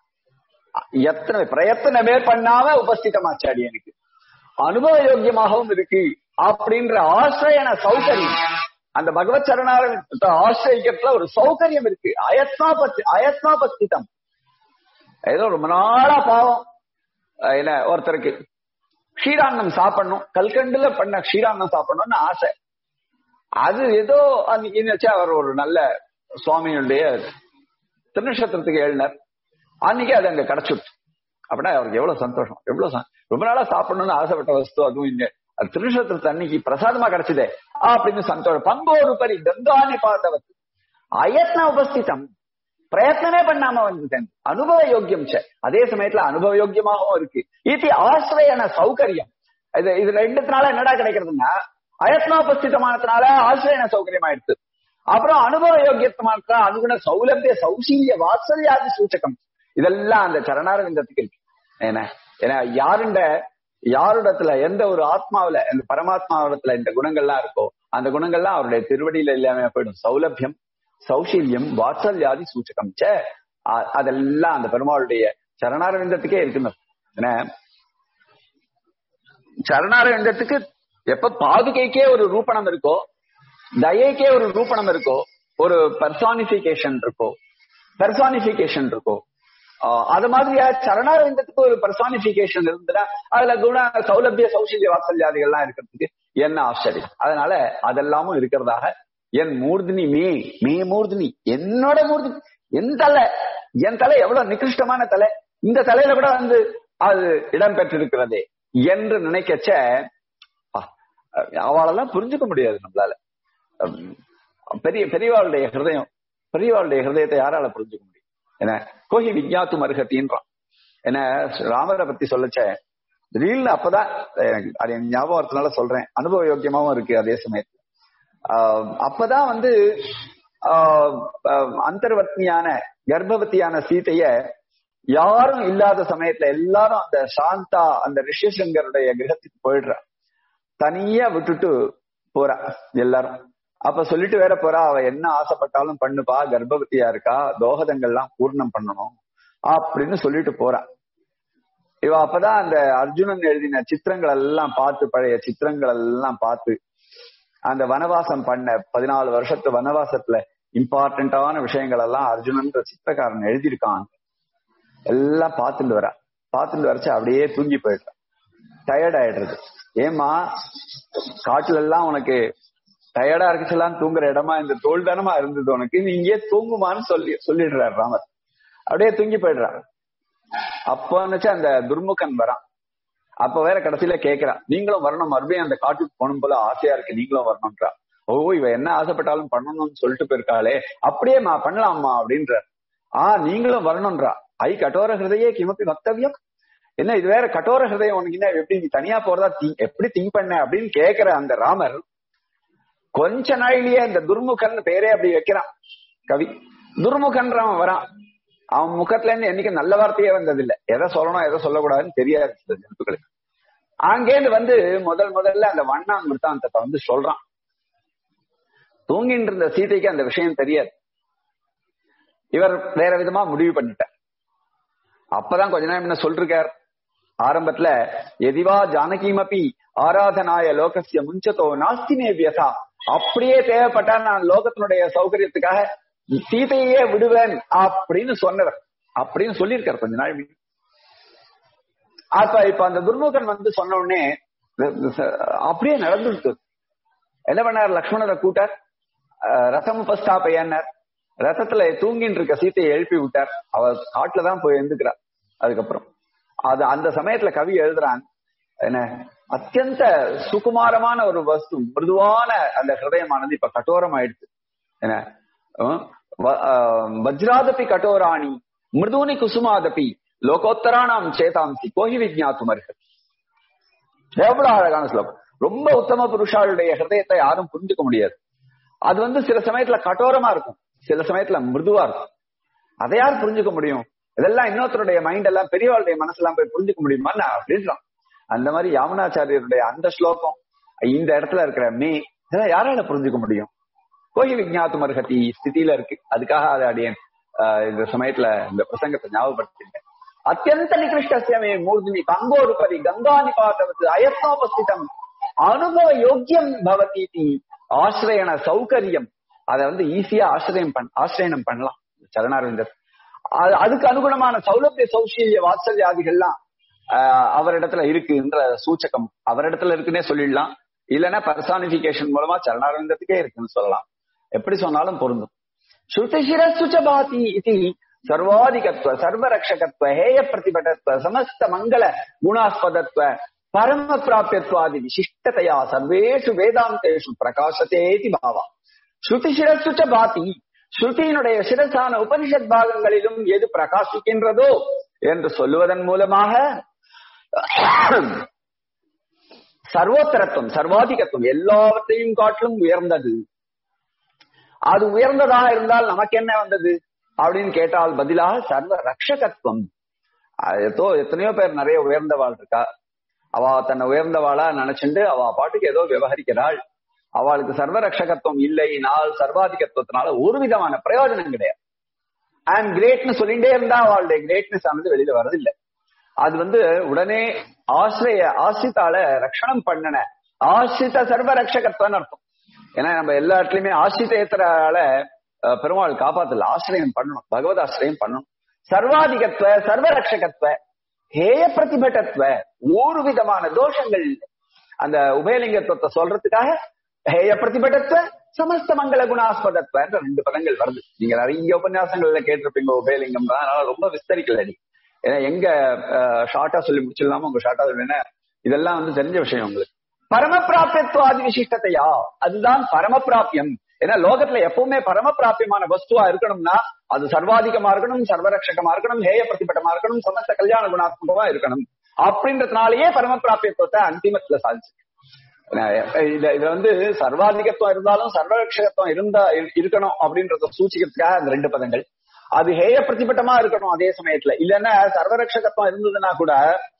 எத்தனை பிரயத்தனமே பண்ணாம உபஸ்திதமாச்சு அடியனுக்கு அனுபவ யோக்கியமாகவும் இருக்கு அப்படின்ற ஆசிரியன சௌகரியம் அந்த பகவத் சரணாரத்தை ஆசிரியக்கிறதுல ஒரு சௌகரியம் இருக்கு அயத்னாபஸ்தி அயத்னாபஸ்திதம் ஏதோ ரொம்ப நாளா பாவம் அஹ் என்ன ஒருத்தருக்கு க்ஷீரான்னம் சாப்பிடணும் கல்கண்டுல பண்ண க்ஷீரான்னம் சாப்பிடணும்னு ஆசை அது ஏதோ அன்னைக்கு வச்சு அவர் ஒரு நல்ல சுவாமியுடைய திருநட்சத்திரத்துக்கு எழுதினார் அன்னைக்கு அது அங்க கிடைச்சுட்டு அப்படின்னா அவருக்கு எவ்வளவு சந்தோஷம் எவ்வளவு ச- ரொம்ப நாளா சாப்பிடணும்னு ஆசைப்பட்ட வஸ்து அதுவும் இங்க அது திருநட்சத்திரத்து அன்னைக்கு பிரசாதமா கிடைச்சதே அப்படின்னு சந்தோஷம் பங்கோரு பரி கங்காணி பார்த்தவர் அயத்ன உபஸ்திதம் பிரயத்னமே பண்ணாம வந்துட்டேன் அனுபவ யோக்கியம் சே அதே சமயத்துல அனுபவ யோக்கியமாகவும் இருக்கு இது ஆசிரியன சௌகரியம் இது இது ரெண்டுத்தினால என்னடா கிடைக்கிறதுன்னா அயத்னோபஸ்திதமானதுனால ஆசிரியன சௌகரியம் ஆயிடுச்சு அப்புறம் அனுபவ யோக்கியத்தமான அனுகுண சௌலபிய சௌசீல்ய வாத்சல்யாதி சூச்சகம் இதெல்லாம் அந்த சரணாரவிந்தத்துக்கு இருக்கு ஏன்னா ஏன்னா யாருண்ட யாருடத்துல எந்த ஒரு ஆத்மாவுல இந்த பரமாத்மாவிடத்துல இந்த குணங்கள்லாம் இருக்கோ அந்த குணங்கள்லாம் அவருடைய திருவடியில இல்லாம போயிடும் சௌலபியம் சௌசீல்யம் வாத்சல்யாதி சூச்சகம் சே அ- அதெல்லாம் அந்த பெருமாளுடைய சரணாரவிந்தத்துக்கே இருக்குன்னு ஏன்னா சரணாரவிந்தத்துக்கு எப்ப பாதுகைக்கே ஒரு ரூபணம் இருக்கோ தயைக்கே ஒரு ரூபணம் இருக்கோ ஒரு பர்சானிபிகேஷன் இருக்கோ பெர்சானிபிகேஷன் இருக்கோ ஆஹ் அது மாதிரியா சரணாரவிந்தத்துக்கு ஒரு பர்சானிபிகேஷன் இருந்ததுன்னா அதுல குண சௌலபிய சௌசல்ய வாசல்யாதிகள்லாம் இருக்கிறதுக்கு என்ன ஆச்சரியம் அதனால அதெல்லாமும் இருக்கிறதாக என் மூர்தினி மே மே மூர்தினி என்னோட மூர்தினி என் தலை என் தலை எவ்வளவு நிகிருஷ்டமான தலை இந்த தலையில கூட வந்து அது இடம் பெற்றிருக்கிறதே என்று நினைக்கச்ச அவளெல்லாம் புரிஞ்சுக்க முடியாது நம்மளால பெரிய பெரியவாளுடைய ஹிருதயம் பெரியவாளுடைய ஹிருதயத்தை யாரால புரிஞ்சுக்க முடியும் என்ன கோஹி விஜயாத்து மருகத்தின்றான் என்ன ராமரை பத்தி சொல்லச்ச திடீர்னு அப்பதான் எனக்கு அது என் ஞாபகம் வரதுனால சொல்றேன் அனுபவ யோக்கியமாவும் இருக்கு அதே சமயத்துல அப்பதான் வந்து அந்தர்வர்த்தியான கர்ப்பவதியான சீதைய யாரும் இல்லாத சமயத்துல எல்லாரும் அந்த சாந்தா அந்த ரிஷிசங்கருடைய கிரகத்துக்கு போயிடுறா தனியா விட்டுட்டு போறா எல்லாரும் அப்ப சொல்லிட்டு வேற போறா அவ என்ன ஆசைப்பட்டாலும் பண்ணுப்பா கர்ப்பவதியா இருக்கா தோகதங்கள்லாம் பூர்ணம் பண்ணணும் அப்படின்னு சொல்லிட்டு போறா இவ அப்பதான் அந்த அர்ஜுனன் எழுதின சித்திரங்கள் எல்லாம் பார்த்து பழைய சித்திரங்கள் எல்லாம் பார்த்து அந்த வனவாசம் பண்ண பதினாலு வருஷத்து வனவாசத்துல இம்பார்ட்டன்டான விஷயங்கள் எல்லாம் அர்ஜுனன்ற சித்திரக்காரன் எழுதியிருக்கான் எல்லாம் பார்த்துட்டு வரா பார்த்துட்டு வரைச்சு அப்படியே தூங்கி போயிடுறான் டயர்ட் ஆயிடுறது ஏமா காட்டுல எல்லாம் உனக்கு டயர்டா இருக்குச்செல்லாம் தூங்குற இடமா இந்த தோல் தானமா இருந்தது உனக்கு நீ இங்கே தூங்குமான்னு சொல்லி சொல்லிடுறாரு ராமர் அப்படியே தூங்கி போயிடுறான் அப்போ அந்த துர்முகன் வரான் அப்ப வேற கடைசியில கேக்குறான் நீங்களும் வரணும் மறுபடியும் அந்த காட்டுக்கு போகணும் போல ஆசையா இருக்கு நீங்களும் வரணும்ன்றா ஓ இவ என்ன ஆசைப்பட்டாலும் பண்ணணும்னு சொல்லிட்டு போயிருக்காளே அப்படியேமா பண்ணலாமா அப்படின்ற ஆஹ் நீங்களும் வரணும்ன்றா ஐ கட்டோர ஹிருதயே கிமப்பி வக்தவியம் என்ன இது வேற கட்டோர ஹிருதயம் உனக்கு என்ன எப்படி நீ தனியா போறதா எப்படி திங்க் பண்ண அப்படின்னு கேக்குற அந்த ராமர் கொஞ்ச நாளிலேயே இந்த துர்முகன் பேரே அப்படி வைக்கிறான் கவி துர்முகன்றவன் வரான் அவன் முகத்துல இருந்து என்னைக்கு நல்ல வார்த்தையே வந்தது இல்ல எதை சொல்லணும் எதை சொல்லக்கூடாதுன்னு தெரியாது சில ஜந்துக்களுக்கு அங்கேருந்து வந்து முதல் முதல்ல அந்த வண்ணான் மிருத்தாந்தத்தை வந்து சொல்றான் தூங்கிட்டு இருந்த சீதைக்கு அந்த விஷயம் தெரியாது இவர் வேற விதமா முடிவு பண்ணிட்டார் அப்பதான் கொஞ்ச நேரம் என்ன சொல்றார் ஆரம்பத்துல எதிவா ஜானகிமப்பி ஆராதனாய லோகசிய முஞ்சத்தோ நாஸ்திமே வியசா அப்படியே தேவைப்பட்டா நான் லோகத்தினுடைய சௌகரியத்துக்காக சீதையே விடுவேன் அப்படின்னு சொன்னவர் அப்படின்னு சொல்லியிருக்கார் கொஞ்ச நாள் அப்ப இப்ப அந்த துர்முகன் வந்து சொன்ன உடனே அப்படியே நடந்துருக்கு என்ன பண்ணார் லக்ஷ்மணரை கூட்டார் ரசம் உபஸ்தாபையானார் ரசத்துல தூங்கின்னு இருக்க சீத்தையை எழுப்பி விட்டார் அவ காட்டுலதான் போய் எழுந்துக்கிறார் அதுக்கப்புறம் அது அந்த சமயத்துல கவி எழுதுறான் என்ன அத்தியந்த சுகுமாரமான ஒரு வஸ்து மிருதுவான அந்த ஹிருதயமானது இப்ப கட்டோரம் ஆயிடுச்சு என்ன வஜ்ராதபி கட்டோராணி மிருதூனி குசுமாதபி லோகோத்தரானாம் சேதாம்சி கோஹி விஜயாத்தும் அருகத் எவ்வளவு அழகான ஸ்லோகம் ரொம்ப உத்தம புருஷாளுடைய ஹிருதயத்தை யாரும் புரிஞ்சுக்க முடியாது அது வந்து சில சமயத்துல கட்டோரமா இருக்கும் சில சமயத்துல மிருதுவா இருக்கும் அதை யார் புரிஞ்சுக்க முடியும் இதெல்லாம் இன்னொருத்தருடைய மைண்ட் எல்லாம் பெரியவாளுடைய மனசெல்லாம் போய் புரிஞ்சுக்க முடியுமா அப்படின்றான் அந்த மாதிரி யாமுனாச்சாரியருடைய அந்த ஸ்லோகம் இந்த இடத்துல இருக்கிற மே இதெல்லாம் யாரால புரிஞ்சுக்க முடியும் கோயில் விஜயாத்து மருகத்தி ஸ்திதியில இருக்கு அதுக்காக அதை அடியேன் இந்த சமயத்துல இந்த பிரசங்கத்தை ஞாபகப்படுத்திட்டேன் அத்தியந்த நிகிருஷ்டமே மூர்தினி கங்கோருபரி கங்கா நிபாத்தவத்து அயத்னோபஸ்திதம் அனுபவ யோக்கியம் பவதி ஆசிரியன சௌகரியம் அதை வந்து ஈஸியா ஆசிரியம் பண் ஆசிரியனம் பண்ணலாம் சரணாரவிந்தர் அதுக்கு அனுகுணமான சௌலபிய சௌசல்ய வாத்சல்யாதிகள்லாம் அவரிடத்துல இருக்குன்ற சூச்சகம் அவரிடத்துல இருக்குன்னே சொல்லிடலாம் இல்லைன்னா பர்சானிபிகேஷன் மூலமா சரணாரவிந்தத்துக்கே இருக்குன்னு சொல்லலாம் எப்படி சொன்னாலும் பொருந்தும் ஸ்ருதிசிரசுச்சபாதி இது சர்வாதிகத்துவ சர்வரக்ஷகத்துவ ஹேய பிரதிபட்டத்துவ சமஸ்த மங்கள குணாஸ்பதத்துவ பரம பிராபியத்வாதி விசிஷ்டதையா சர்வேஷு வேதாந்தேஷு பிரகாசத்தேதி பாவா ஸ்ருதி சிரசுச்ச பாதி ஸ்ருதியினுடைய சிரசான உபனிஷத் பாகங்களிலும் எது பிரகாசிக்கின்றதோ என்று சொல்லுவதன் மூலமாக சர்வோத்தரத்துவம் சர்வாதிகத்துவம் எல்லாவற்றையும் காட்டிலும் உயர்ந்தது அது உயர்ந்ததாக இருந்தால் நமக்கு என்ன வந்தது அப்படின்னு கேட்டால் பதிலாக சர்வ ரக்ஷகத்துவம் ஏதோ எத்தனையோ பேர் நிறைய உயர்ந்தவாள் இருக்கா அவ தன்னை உயர்ந்தவாளா நினைச்சுண்டு அவ பாட்டுக்கு ஏதோ விவகரிக்கிறாள் அவளுக்கு சர்வ ரக்ஷகத்துவம் இல்லைனால் சர்வாதிகத்துவத்தினால ஒரு விதமான பிரயோஜனம் கிடையாது ஐம் கிரேட்னு சொல்லிட்டே இருந்தா அவளுடைய கிரேட்னஸ் ஆனது வெளியில வரதில்லை அது வந்து உடனே ஆசிரிய ஆசிரித்தால ரக்ஷணம் பண்ணன ஆசிரித்த சர்வ ரக்ஷகத்துவம் அர்த்தம் ஏன்னா நம்ம எல்லா இடத்துலயுமே ஆசிரியத்தரால பெருமாள் காப்பாத்தல ஆசிரியம் பண்ணணும் பகவத் ஆசிரியம் பண்ணணும் சர்வாதிகத்துவ சர்வரட்சகத்துவ ஹேய பிரதிபட்டத்துவ ஒரு விதமான தோஷங்கள் இல்லை. அந்த உபயலிங்கத்துவத்தை சொல்றதுக்காக ஹேய பிரதிபட்டத்துவ சமஸ்த மங்கள குணாஸ்பதத்துவ என்ற ரெண்டு பதங்கள் வருது நீங்க நிறைய உபன்யாசங்கள்ல கேட்டிருப்பீங்க உபயலிங்கம் தான் அதனால ரொம்ப விஸ்தரிக்கல நீ ஏன்னா எங்க ஷார்ட்டா சொல்லி முடிச்சிடலாமோ உங்க ஷார்ட்டா சொல்லுன்னா இதெல்லாம் வந்து தெரிஞ்ச விஷயம் உங்களுக்கு பரமபிராபியத்துவாதி விசிஷ்டத்தையா அதுதான் பரமபிராபியம் ஏன்னா லோகத்துல எப்பவுமே பரமபிராபியமான வஸ்துவா இருக்கணும்னா அது சர்வாதிகமா இருக்கணும் சர்வரட்சகமா இருக்கணும் ஹேய பிரதிபட்டமா இருக்கணும் சமஸ்த கல்யாண குணாத்மகமா இருக்கணும் அப்படின்றதுனாலயே பரமபிராபியத்துவத்தை அந்திமத்துல சாதிச்சு இதுல இதுல வந்து சர்வாதிகத்துவம் இருந்தாலும் சர்வரட்சகத்துவம் இருந்தா இரு- இருக்கணும் அப்படின்றத சூச்சிக்கிறதுக்காக அந்த ரெண்டு பதங்கள் அது ஹேய பிரதிபட்டமா இருக்கணும் அதே சமயத்துல இல்லைன்னா சர்வரட்சகத்துவம் இருந்ததுன்னா கூட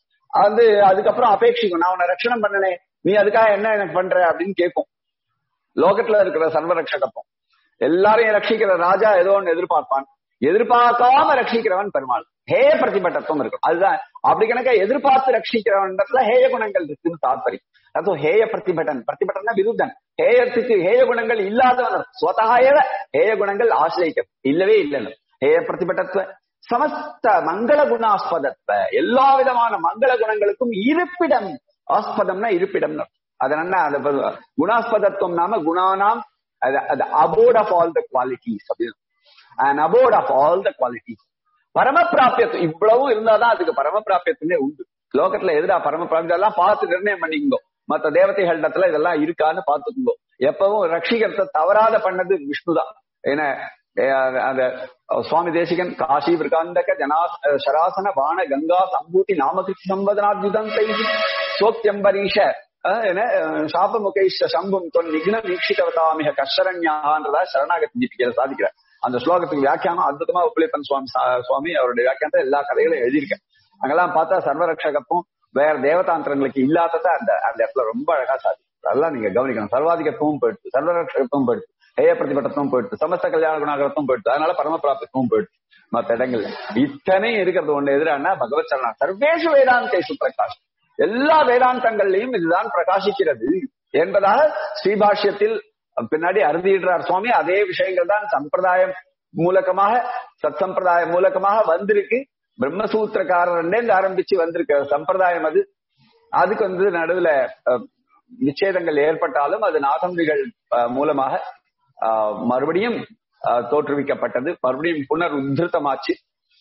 அது அதுக்கப்புறம் அபேட்சிக்கும் நான் உன்னை ரட்சணம் பண்ணனே நீ அதுக்காக என்ன எனக்கு பண்ற அப்படின்னு கேட்கும் லோகத்துல இருக்கிற சர்வரட்சகத்துவம் எல்லாரையும் ரட்சிக்கிற ராஜா ஏதோ ஒண்ணு எதிர்பார்ப்பான் எதிர்பார்க்காம ரட்சிக்கிறவன் பெருமாள் ஹேய பிரதிபட்டத்துவம் இருக்கும் அதுதான் அப்படி கணக்க எதிர்பார்த்து ரட்சிக்கிறவன்றதுல ஹேய குணங்கள் இருக்குன்னு தாத்பரியம் அதுவும் ஹேய பிரதிபட்டன் பிரதிபட்டன்னா விருத்தன் ஹேயத்துக்கு ஹேய குணங்கள் இல்லாதவன் ஸ்வதகாயவ ஹேய குணங்கள் ஆசிரியக்க இல்லவே இல்லைன்னு ஹேய பிரதிபட்டத்துவ சமஸ்த மங்கள குணாஸ்பதத்துவ எல்லா விதமான மங்கள குணங்களுக்கும் இருப்பிடம் ஆஸ்பதம்னா இருப்பிடம்னு அதனால அந்த ப- குணாஸ்பதத்துவம் நாம குணானாம் அது abode of all the qualities அப்படின்னு and abode of all the qualities பரமபிராபியத்துவம் இவ்வளவும் இருந்தாதான் அதுக்கு பரமபிராபியத்துமே உண்டு லோகத்துல எதிரா பரமபிராபியம் இதெல்லாம் பார்த்து நிர்ணயம் பண்ணிக்கோ மத்த தேவதைகளிடத்துல இதெல்லாம் இருக்கான்னு பார்த்துக்குங்கோ எப்பவும் ரட்சிகரத்தை தவறாத பண்ணது விஷ்ணுதான் ஏன்னா அஹ் அந்த சுவாமி தேசிகன் காசி விருகாந்தக ஜனா சராசன வான கங்கா சம்பூதி நாமகிருத்தி சம்பதனாத்யுதம் சோத்தியம்பரீஷ அஹ் என்ன அஹ் சாபமுகைஷ சம்பும் தொன் நிக்ன வீக்ஷிதவதாமிக கஷரண்யான்றதா சரணாகதி தீபிக்கையில சாதிக்கிறார் அந்த ஸ்லோகத்துக்கு வியாக்கியானம் அற்புதமா உப்பிலிப்பன் சுவாமி சா- சுவாமி அவருடைய வியாக்கியானத்தை எல்லா கதைகளும் எழுதியிருக்கேன் அங்கெல்லாம் பார்த்தா சர்வரட்சகத்துவம் வேற தேவதாந்திரங்களுக்கு இல்லாதத அந்த அந்த இடத்துல ரொம்ப அழகா சாதிக்கும் அதெல்லாம் நீங்க கவனிக்கணும் சர்வாதிகத்துவம் போயிடுச்சு சர்வரட்சகத்துவம் போயிடுச்சு ஹேய பிரதிபட்டத்துவம் போயிடுச்சு சமஸ்த கல்யாண குணாகரத்துவம் போயிடுச்சு அதனால பரமபிராப்தத்துவம் போயிடுச்சு மத்த இடங்கள்ல இத்தனையும் இருக்கிறது ஒண்ணு எதிரானா பகவத் சரணா சர்வேஷு வேதாந்தேஷு பிரகாஷ் எல்லா வேதாந்தங்கள்லயும் இதுதான் பிரகாசிக்கிறது என்பதாக ஸ்ரீபாஷ்யத்தில் பின்னாடி அறுதியிடுறார் சுவாமி அதே விஷயங்கள் தான் சம்பிரதாயம் மூலகமாக சத் சம்பிரதாயம் மூலகமாக வந்திருக்கு பிரம்மசூத்திரக்காரர்லேருந்து ஆரம்பிச்சு வந்திருக்க சம்பிரதாயம் அது அதுக்கு வந்து நடுவுல அஹ், விச்சேதங்கள் ஏற்பட்டாலும் அது நாதம்பிகள் அஹ், மூலமாக அஹ், மறுபடியும் அஹ், தோற்றுவிக்கப்பட்டது மறுபடியும் புனர் உத்திருத்தமாச்சு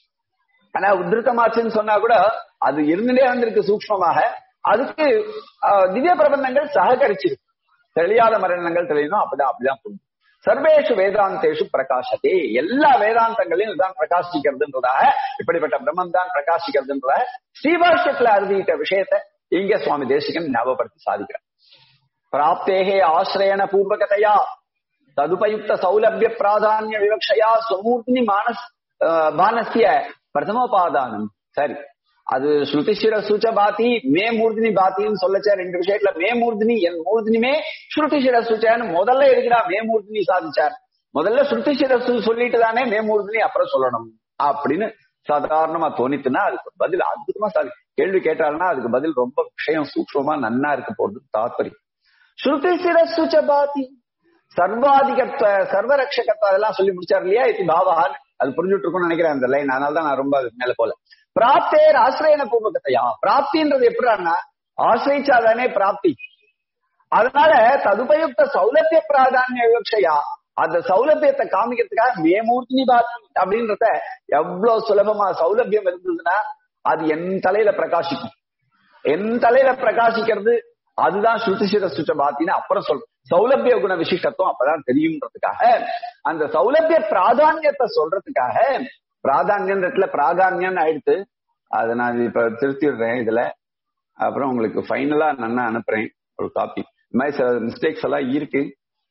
ஆனா உத்திருத்தமாச்சுன்னு சொன்னா கூட அது இருந்துட்டே வந்திருக்கு சூக்ஷ்மமாக அதுக்கு ஆஹ், திவ்ய பிரபந்தங்கள் சககரிச்சிருக்கு தெளியாத மரணங்கள் தெளியணும் அப்படிதான் அப்படிதான் புரியும் சர்வேஷு வேதாந்தேஷு பிரகாசத்தே எல்லா வேதாந்தங்களையும் இதுதான் பிரகாசிக்கிறதுன்றதாக இப்படிப்பட்ட பிரம்மம் தான் பிரகாசிக்கிறதுன்றதாக ஸ்ரீபாஷ்யத்துல அறுதியிட்ட விஷயத்தை இங்க சுவாமி தேசிகன் ஞாபகப்படுத்தி சாதிக்கிறார் பிராப்தேகே ஆசிரயண பூர்வகதையா ததுபயுக்த சௌலபிய பிராதானிய விவக்ஷயா சுமூர்த்தினி மானஸ் ஆஹ், பானசிய பிரதமோபாதானம் சரி அது ஸ்ருதிஷிர சூச்ச பாத்தி மே மூர்த்தினி பாத்தின்னு சொல்லச்ச ரெண்டு விஷயத்துல மே மூர்த்தினி என் மூர்த்தினிமே ஸ்ருதிஷிர சூச்சான்னு முதல்ல இருக்கிறா மே மூர்த்தினி சாதிச்சார் முதல்ல ஸ்ருதிஷிர சு- சொல்லிட்டு தானே மே மூர்த்தினி அப்புறம் சொல்லணும் அப்படின்னு சாதாரணமா தோணித்துன்னா அதுக்கு பதில் அற்புதமா சாதி கேள்வி கேட்டாருன்னா அதுக்கு பதில் ரொம்ப விஷயம் சூக்ஷ்மமா நன்னா இருக்க போறது தாத்பரியம் ஸ்ருதி சிரசுச்ச பாதி சர்வாதிகத்துவ சர்வரட்சகத்துவ அதெல்லாம் சொல்லி முடிச்சார் இல்லையா இது பாவான் அது புரிஞ்சுட்டு இருக்கும்னு நினைக்கிறேன் அந்த லைன் அதனால தான் நான் ரொம்ப அதுக்கு மேல போல பிராப்தேர் ஆசிரியன பூர்வகத்தையா பிராப்தின்றது எப்படின்னா ஆசிரிச்சாதானே பிராப்தி அதனால ததுபயுக்த சௌலபிய பிராதானிய விவக்ஷையா அந்த சௌலபியத்தை காமிக்கிறதுக்காக மேமூர்த்தினி பாத்தி அப்படின்றத எவ்வளவு சுலபமா சௌலபியம் இருந்ததுன்னா அது என் தலையில பிரகாசிக்கும் என் தலையில பிரகாசிக்கிறது அதுதான் ஸ்ருதிசிர சுச்ச பாத்தின்னு அப்புறம் சொல் சௌலபிய குண விசிஷ்டத்துவம் அப்பதான் தெரியும்ன்றதுக்காக அந்த சௌலபிய பிராதானியத்தை சொல்றதுக்காக பிராதானியன்றதுல பிராதானியம்னு ஆயிடுத்து அதை நான் இப்ப திருத்திடுறேன் இதுல அப்புறம் உங்களுக்கு ஃபைனலா நான் அனுப்புறேன் ஒரு காப்பி இந்த மாதிரி சில மிஸ்டேக்ஸ் எல்லாம் இருக்கு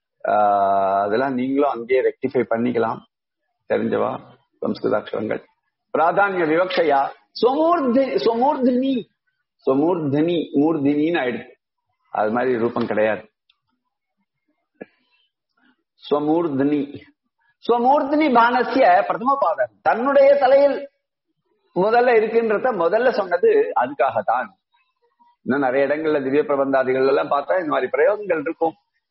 ஆஹ் அதெல்லாம் நீங்களும் அங்கேயே ரெக்டிஃபை பண்ணிக்கலாம் தெரிஞ்சவா சம்ஸ்கிருதாட்சரங்கள் பிராதானிய விவக்ஷையா சொமூர்தி சொமூர்தினி சொமூர்தினி மூர்தினின்னு ஆயிடுச்சு அது மாதிரி ரூபம் கிடையாது ஸ்வமூர்தினி ஸ்வமூர்தினி பானசிய பிரதம பாதம் தன்னுடைய தலையில் முதல்ல இருக்குன்றத முதல்ல சொன்னது அதுக்காகத்தான் இன்னும் நிறைய இடங்கள்ல திவ்ய பிரபந்தாதிகள் எல்லாம் பார்த்தா இந்த மாதிரி பிரயோகங்கள் இருக்கும்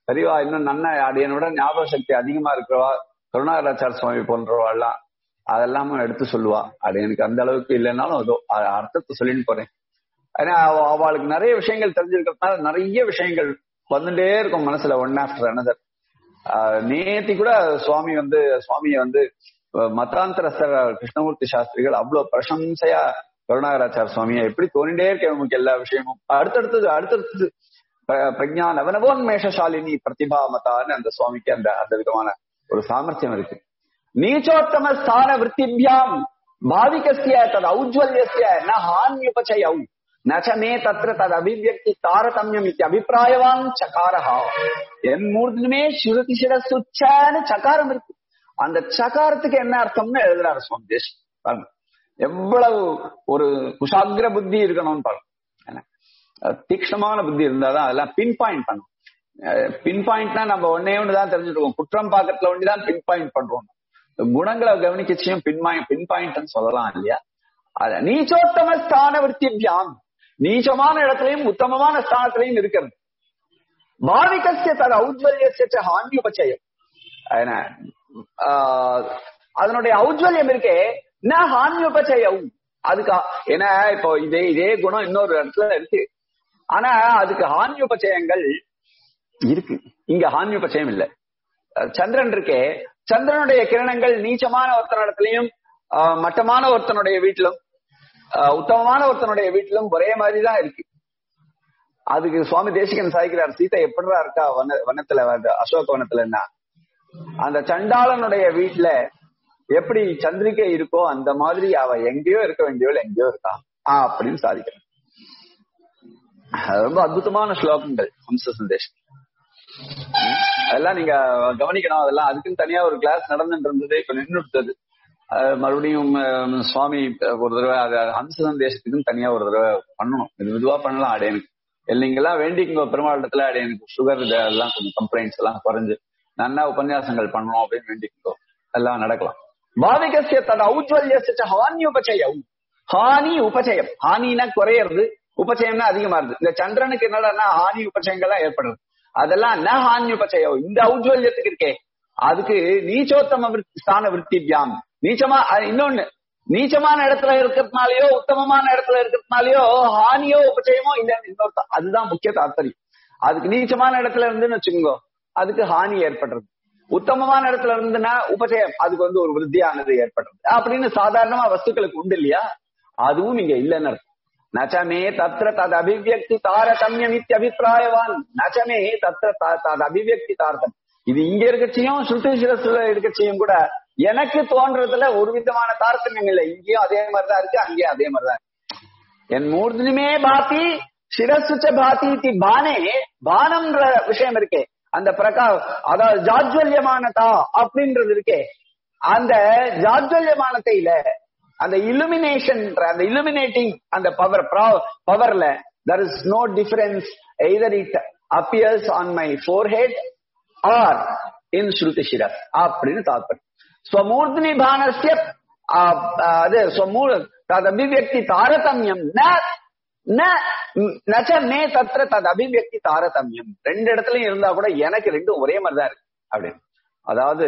பெரியவா இன்னும் நன்ன அடியனோட ஞாபக சக்தி அதிகமா இருக்கிறவா கருணாகராச்சார சுவாமி போன்றவாள்லாம் அதெல்லாம் எடுத்து சொல்லுவா அது எனக்கு அந்த அளவுக்கு இல்லைன்னாலும் அதோ அ- அர்த்தத்தை சொல்லிட்டு போறேன் ஏன்னா அவ- அவளுக்கு நிறைய விஷயங்கள் தெரிஞ்சிருக்கிறதுனால நிறைய விஷயங்கள் வந்துட்டே இருக்கும் மனசுல ஒன் ஆஃப்டர் அனதர் நேத்தி கூட சுவாமி வந்து சுவாமியை வந்து அஹ், மத்தாந்தரஸ்தர் கிருஷ்ணமூர்த்தி சாஸ்திரிகள் அவ்வளவு பிரசம்சையா கருணாகராச்சார சுவாமியை எப்படி தோணிட்டே இருக்க நமக்கு எல்லா விஷயமும் அடுத்தடுத்தது அடுத்தடுத்தது பிர- பிரஜா நவனவோன்மேஷசாலினி பிரதிபா மதான்னு அந்த சுவாமிக்கு அந்த அந்த விதமான ஒரு சாமர்த்தியம் இருக்கு நீச்சோத்தம ஸ்தான விற்த்திபியாம் பாவிகஸ்ய தது ஔஜ்வல்யஸ்ய ந ஹான்யுபச்சயௌ ந ச மே தத்ர தது அபிவியக்தி தாரதமியம் இத்தி அபிப்பிராயவான் சகாரஹா என் மூர்த்தினுமே ஸ்ருதி சிரசுச்சான்னு சகாரம் இருக்கு அந்த சகாரத்துக்கு என்ன அர்த்தம்னு எழுதுறாரு சுவாமி தேஷ் பாருங்க எவ்வளவு ஒரு குஷாகிர புத்தி இருக்கணும்னு பாருங்க என்ன? அஹ் தீக்ஷ்ணமான புத்தி இருந்தாதான் அதெல்லாம் பின் பாயிண்ட் பண்ணும் பின் பாயிண்ட்னா நம்ம ஒன்னே ஒண்ணுதான் தெரிஞ்சுருக்கோம் குற்றம் பாக்கத்துல ஒண்டிதான் பின் பாயிண்ட் பண்றோம் குணங்களை கவனிக்கச்சியும் பின் பின் பாயிண்ட் சொல்லலாம் இல்லையா அத நீச்சோத்தம ஸ்தான விற்த்திபியாம் நீச்சமான இடத்துலயும் உத்தமமான ஸ்தானத்திலையும் இருக்கிறது பாவிகசிய தர ஔஜ்வல்யசிய ஹான்யுபச்சயம் என்ன, ஆஹ், அதனுடைய ஔஜ்வல்யம் இருக்கே ந ஹான்யுபச்சயம் அதுக்கு ஏன்னா இப்போ இதே இதே குணம் இன்னொரு இடத்துல இருக்கு ஆனா அதுக்கு ஹான்யுபச்சயங்கள் இருக்கு இங்க ஹான்யுபச்சயம் இல்ல அஹ் சந்திரன் இருக்கே சந்திரனுடைய கிரணங்கள் நீச்சமான ஒருத்தனிடத்திலையும் ஆஹ், மட்டமான ஒருத்தனுடைய வீட்டிலும் ஆஹ், உத்தமமான ஒருத்தனுடைய வீட்டிலும் ஒரே மாதிரி தான் இருக்கு அதுக்கு சுவாமி தேசிகன் சாய்க்கிறார் சீதை எப்படிதான் இருக்கா வன வனத்துல வந்து அசோக வனத்துலன்னா அந்த சண்டாளனுடைய வீட்டுல எப்படி சந்திரிகை இருக்கோ அந்த மாதிரி அவ எங்கேயோ இருக்க வேண்டியவள் எங்கேயோ இருக்கா ஆஹ் அப்படின்னு சாதிக்கிறார் அது ரொம்ப அற்புதமான ஸ்லோகங்கள் ஹம்ச சந்தேஷம் அதெல்லாம் நீங்க கவனிக்கணும் அதெல்லாம் அதுக்குன்னு தனியா ஒரு கிளாஸ் நடந்துட்டு இருந்தது இப்ப நின்றுட்டது அது மறுபடியும் அஹ், சுவாமி அஹ், ஒரு தடவை அது ஹம்ச சந்தேசத்துக்குன்னு தனியா ஒரு தடவை பண்ணணும் இது மெதுவா பண்ணலாம் அடையனுக்கு இல்லைங்கெல்லாம் வேண்டிக்குங்க பெருமாள் இடத்துல அடையனுக்கு சுகர் இதெல்லாம் கொஞ்சம் கம்ப்ளைண்ட்ஸ் எல்லாம் குறைஞ்சு நன்னா உபன்யாசங்கள் பண்ணணும் அப்படின்னு வேண்டிக்கோ எல்லாம் நடக்கலாம் பாவிகசிய தட ஔஜ்வல்யசிச்ச ஹானி உபச்சயம் ஹானி உபச்சயம் ஹானினா குறையிறது உபச்சயம்னா அதிகமா இருக்கு இந்த சந்திரனுக்கு என்னடான்னா ஹானி உபச்சயங்கள்லாம் ஏற்படுறது அதெல்லாம் ந ஹானி உபச்சயம் இந்த ஔஜ்வல்யத்துக்கு இருக்கே அதுக்கு நீச்சோத்தம விருத்தி- ஸ்தான விற்த்திபியாம் நீச்சமா அஹ் இன்னொன்னு நீச்சமான இடத்துல இருக்கிறதுனாலயோ உத்தமமான இடத்துல இருக்கிறதுனாலயோ ஹானியோ உபச்சயமோ இல்ல இன்னொரு அதுதான் முக்கிய தாத்பரியம் அதுக்கு நீச்சமான இடத்துல இருந்துன்னு வச்சுக்கோங்க அதுக்கு ஹானி ஏற்படுறது உத்தமமான இடத்துல இருந்துன்னா உபச்சயம் அதுக்கு வந்து ஒரு விருத்தியானது ஏற்படுறது அப்படின்னு சாதாரணமா வஸ்துக்களுக்கு உண்டு இல்லையா அதுவும் இங்க இல்லைன்னு அர்த்தம் நச்சமே தத்ர தது அபிவியக்தி தாரதமியம் இத்தியபிப்பிராயவான் நச்சமே தத்ர த- தது அபிவியக்தி தாரதம் இது இங்க இருக்கச்சியும் ஸ்ருதி சிரஸ்ல இருக்கச்சியும் கூட எனக்கு தோன்றதுல ஒரு விதமான தாரதமியம் இல்லை இங்கேயும் அதே மாதிரிதான் இருக்கு அங்கேயும் அதே மாதிரிதான் இருக்கு. என் மூர்த்தினுமே பாத்தி சிரசுச்ச பாத்தி இத்தி பானே பானம்ன்ற விஷயம் இருக்கே அந்த பிரகா அதாவது ஜாஜ்வல்யமானதா அப்படின்றது இருக்கே அந்த ஜாஜ்வல்யமானத்தையில அந்த illumination அந்த illuminating அந்த பவர் பவர்ல there is no difference either it appears on my forehead or in ஸ்ருதி சிரஸ் அப்படின்னு தாத்பரியம் ஸ்வமூர்த்தினி பானஸ்ய ஆ- ஆ, அது ஸ்வமூர் தது அபிவியக்தி தாரதமியம் ந ந- நச்ச மே தத்ர தது அபிவியக்தி தாரதமியம் ரெண்டு இடத்துலயும் இருந்தா கூட எனக்கு ரெண்டும் ஒரே மாதிரி தான் இருக்கு அப்படின்னு அதாவது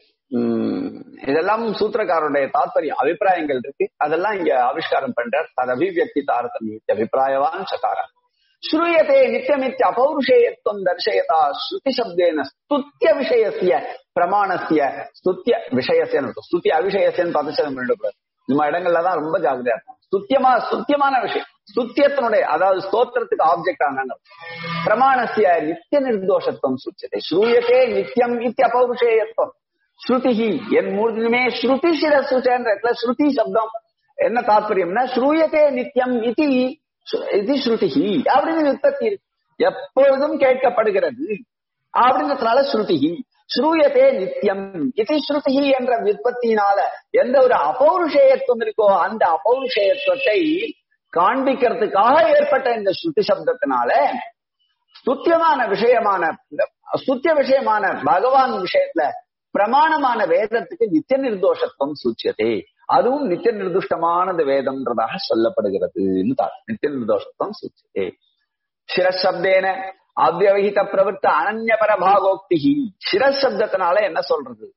உம், இதெல்லாம் சூத்திரக்காரருடைய தாத்பரியம் அபிப்பிராயங்கள் இருக்கு அதெல்லாம் இங்க ஆவிஷ்காரம் பண்றார் தது அபிவியக்தி தாரதமியம் அபிப்பிராயவான் சகாரம் श्रूयते नित्यमित्य अपौरुषेयत्वं दर्शयता श्रुतिशब्देन स्तुत्य विषयस्य பிரமாணஸ்ய ஸ்துத்திய விஷயசியன்னு இருக்கும் ஸ்துதி அவிஷயசியன்னு பதச்சதம் பண்ணிடக்கூடாது நம்ம இடங்கள்ல தான் ரொம்ப ஜாகிரதையா இருக்கும் ஸ்துத்தியமா ஸ்துத்தியமான விஷயம் ஸ்துத்தியத்தினுடைய அதாவது ஸ்தோத்திரத்துக்கு ஆப்ஜெக்ட் ஆனாங்க பிரமாணஸ்ய நித்திய நிர்தோஷத்துவம் சுச்சத்தை ஸ்ரூயத்தே நித்தியம் இத்திய அபௌருஷேயத்துவம் ஸ்ருதிஹி என் மூர்த்தியுமே ஸ்ருதி சிரசுச்சன்ற இடத்துல ஸ்ருதி சப்தம் என்ன தாத்பரியம்னா ஸ்ரூயத்தே நித்தியம் இதி இது ஸ்ருதிஹி அப்படின்னு உற்பத்தி இருக்கு எப்பொழுதும் கேட்கப்படுகிறது அப்படின்றதுனால ஸ்ருதிஹி ஸ்ரூயத்தே நித்தியம் இது ஸ்ருதிஹி என்ற விற்பத்தியினால எந்த ஒரு அபௌருஷேயத்துவம் இருக்கோ அந்த அபௌருஷேயத்துவத்தை காண்பிக்கிறதுக்காக ஏற்பட்ட இந்த ஸ்ருதி சப்தத்தினால ஸ்துத்தியமான விஷயமான இந்த ஸ்துத்திய விஷயமான பகவான் விஷயத்துல பிரமாணமான வேதத்துக்கு நித்திய நிர்தோஷத்துவம் சூச்சியதே அதுவும் நித்திய நிர்துஷ்டமானது வேதம்ன்றதாக சொல்லப்படுகிறது நித்திய நிர்தோஷத்துவம் சூச்சியதே சிரசப்தேன அவ்வவகித பிரவൃத்த அனன்யபர பாகோக்தி சிரஸ் சப்தத்தினால என்ன சொல்றது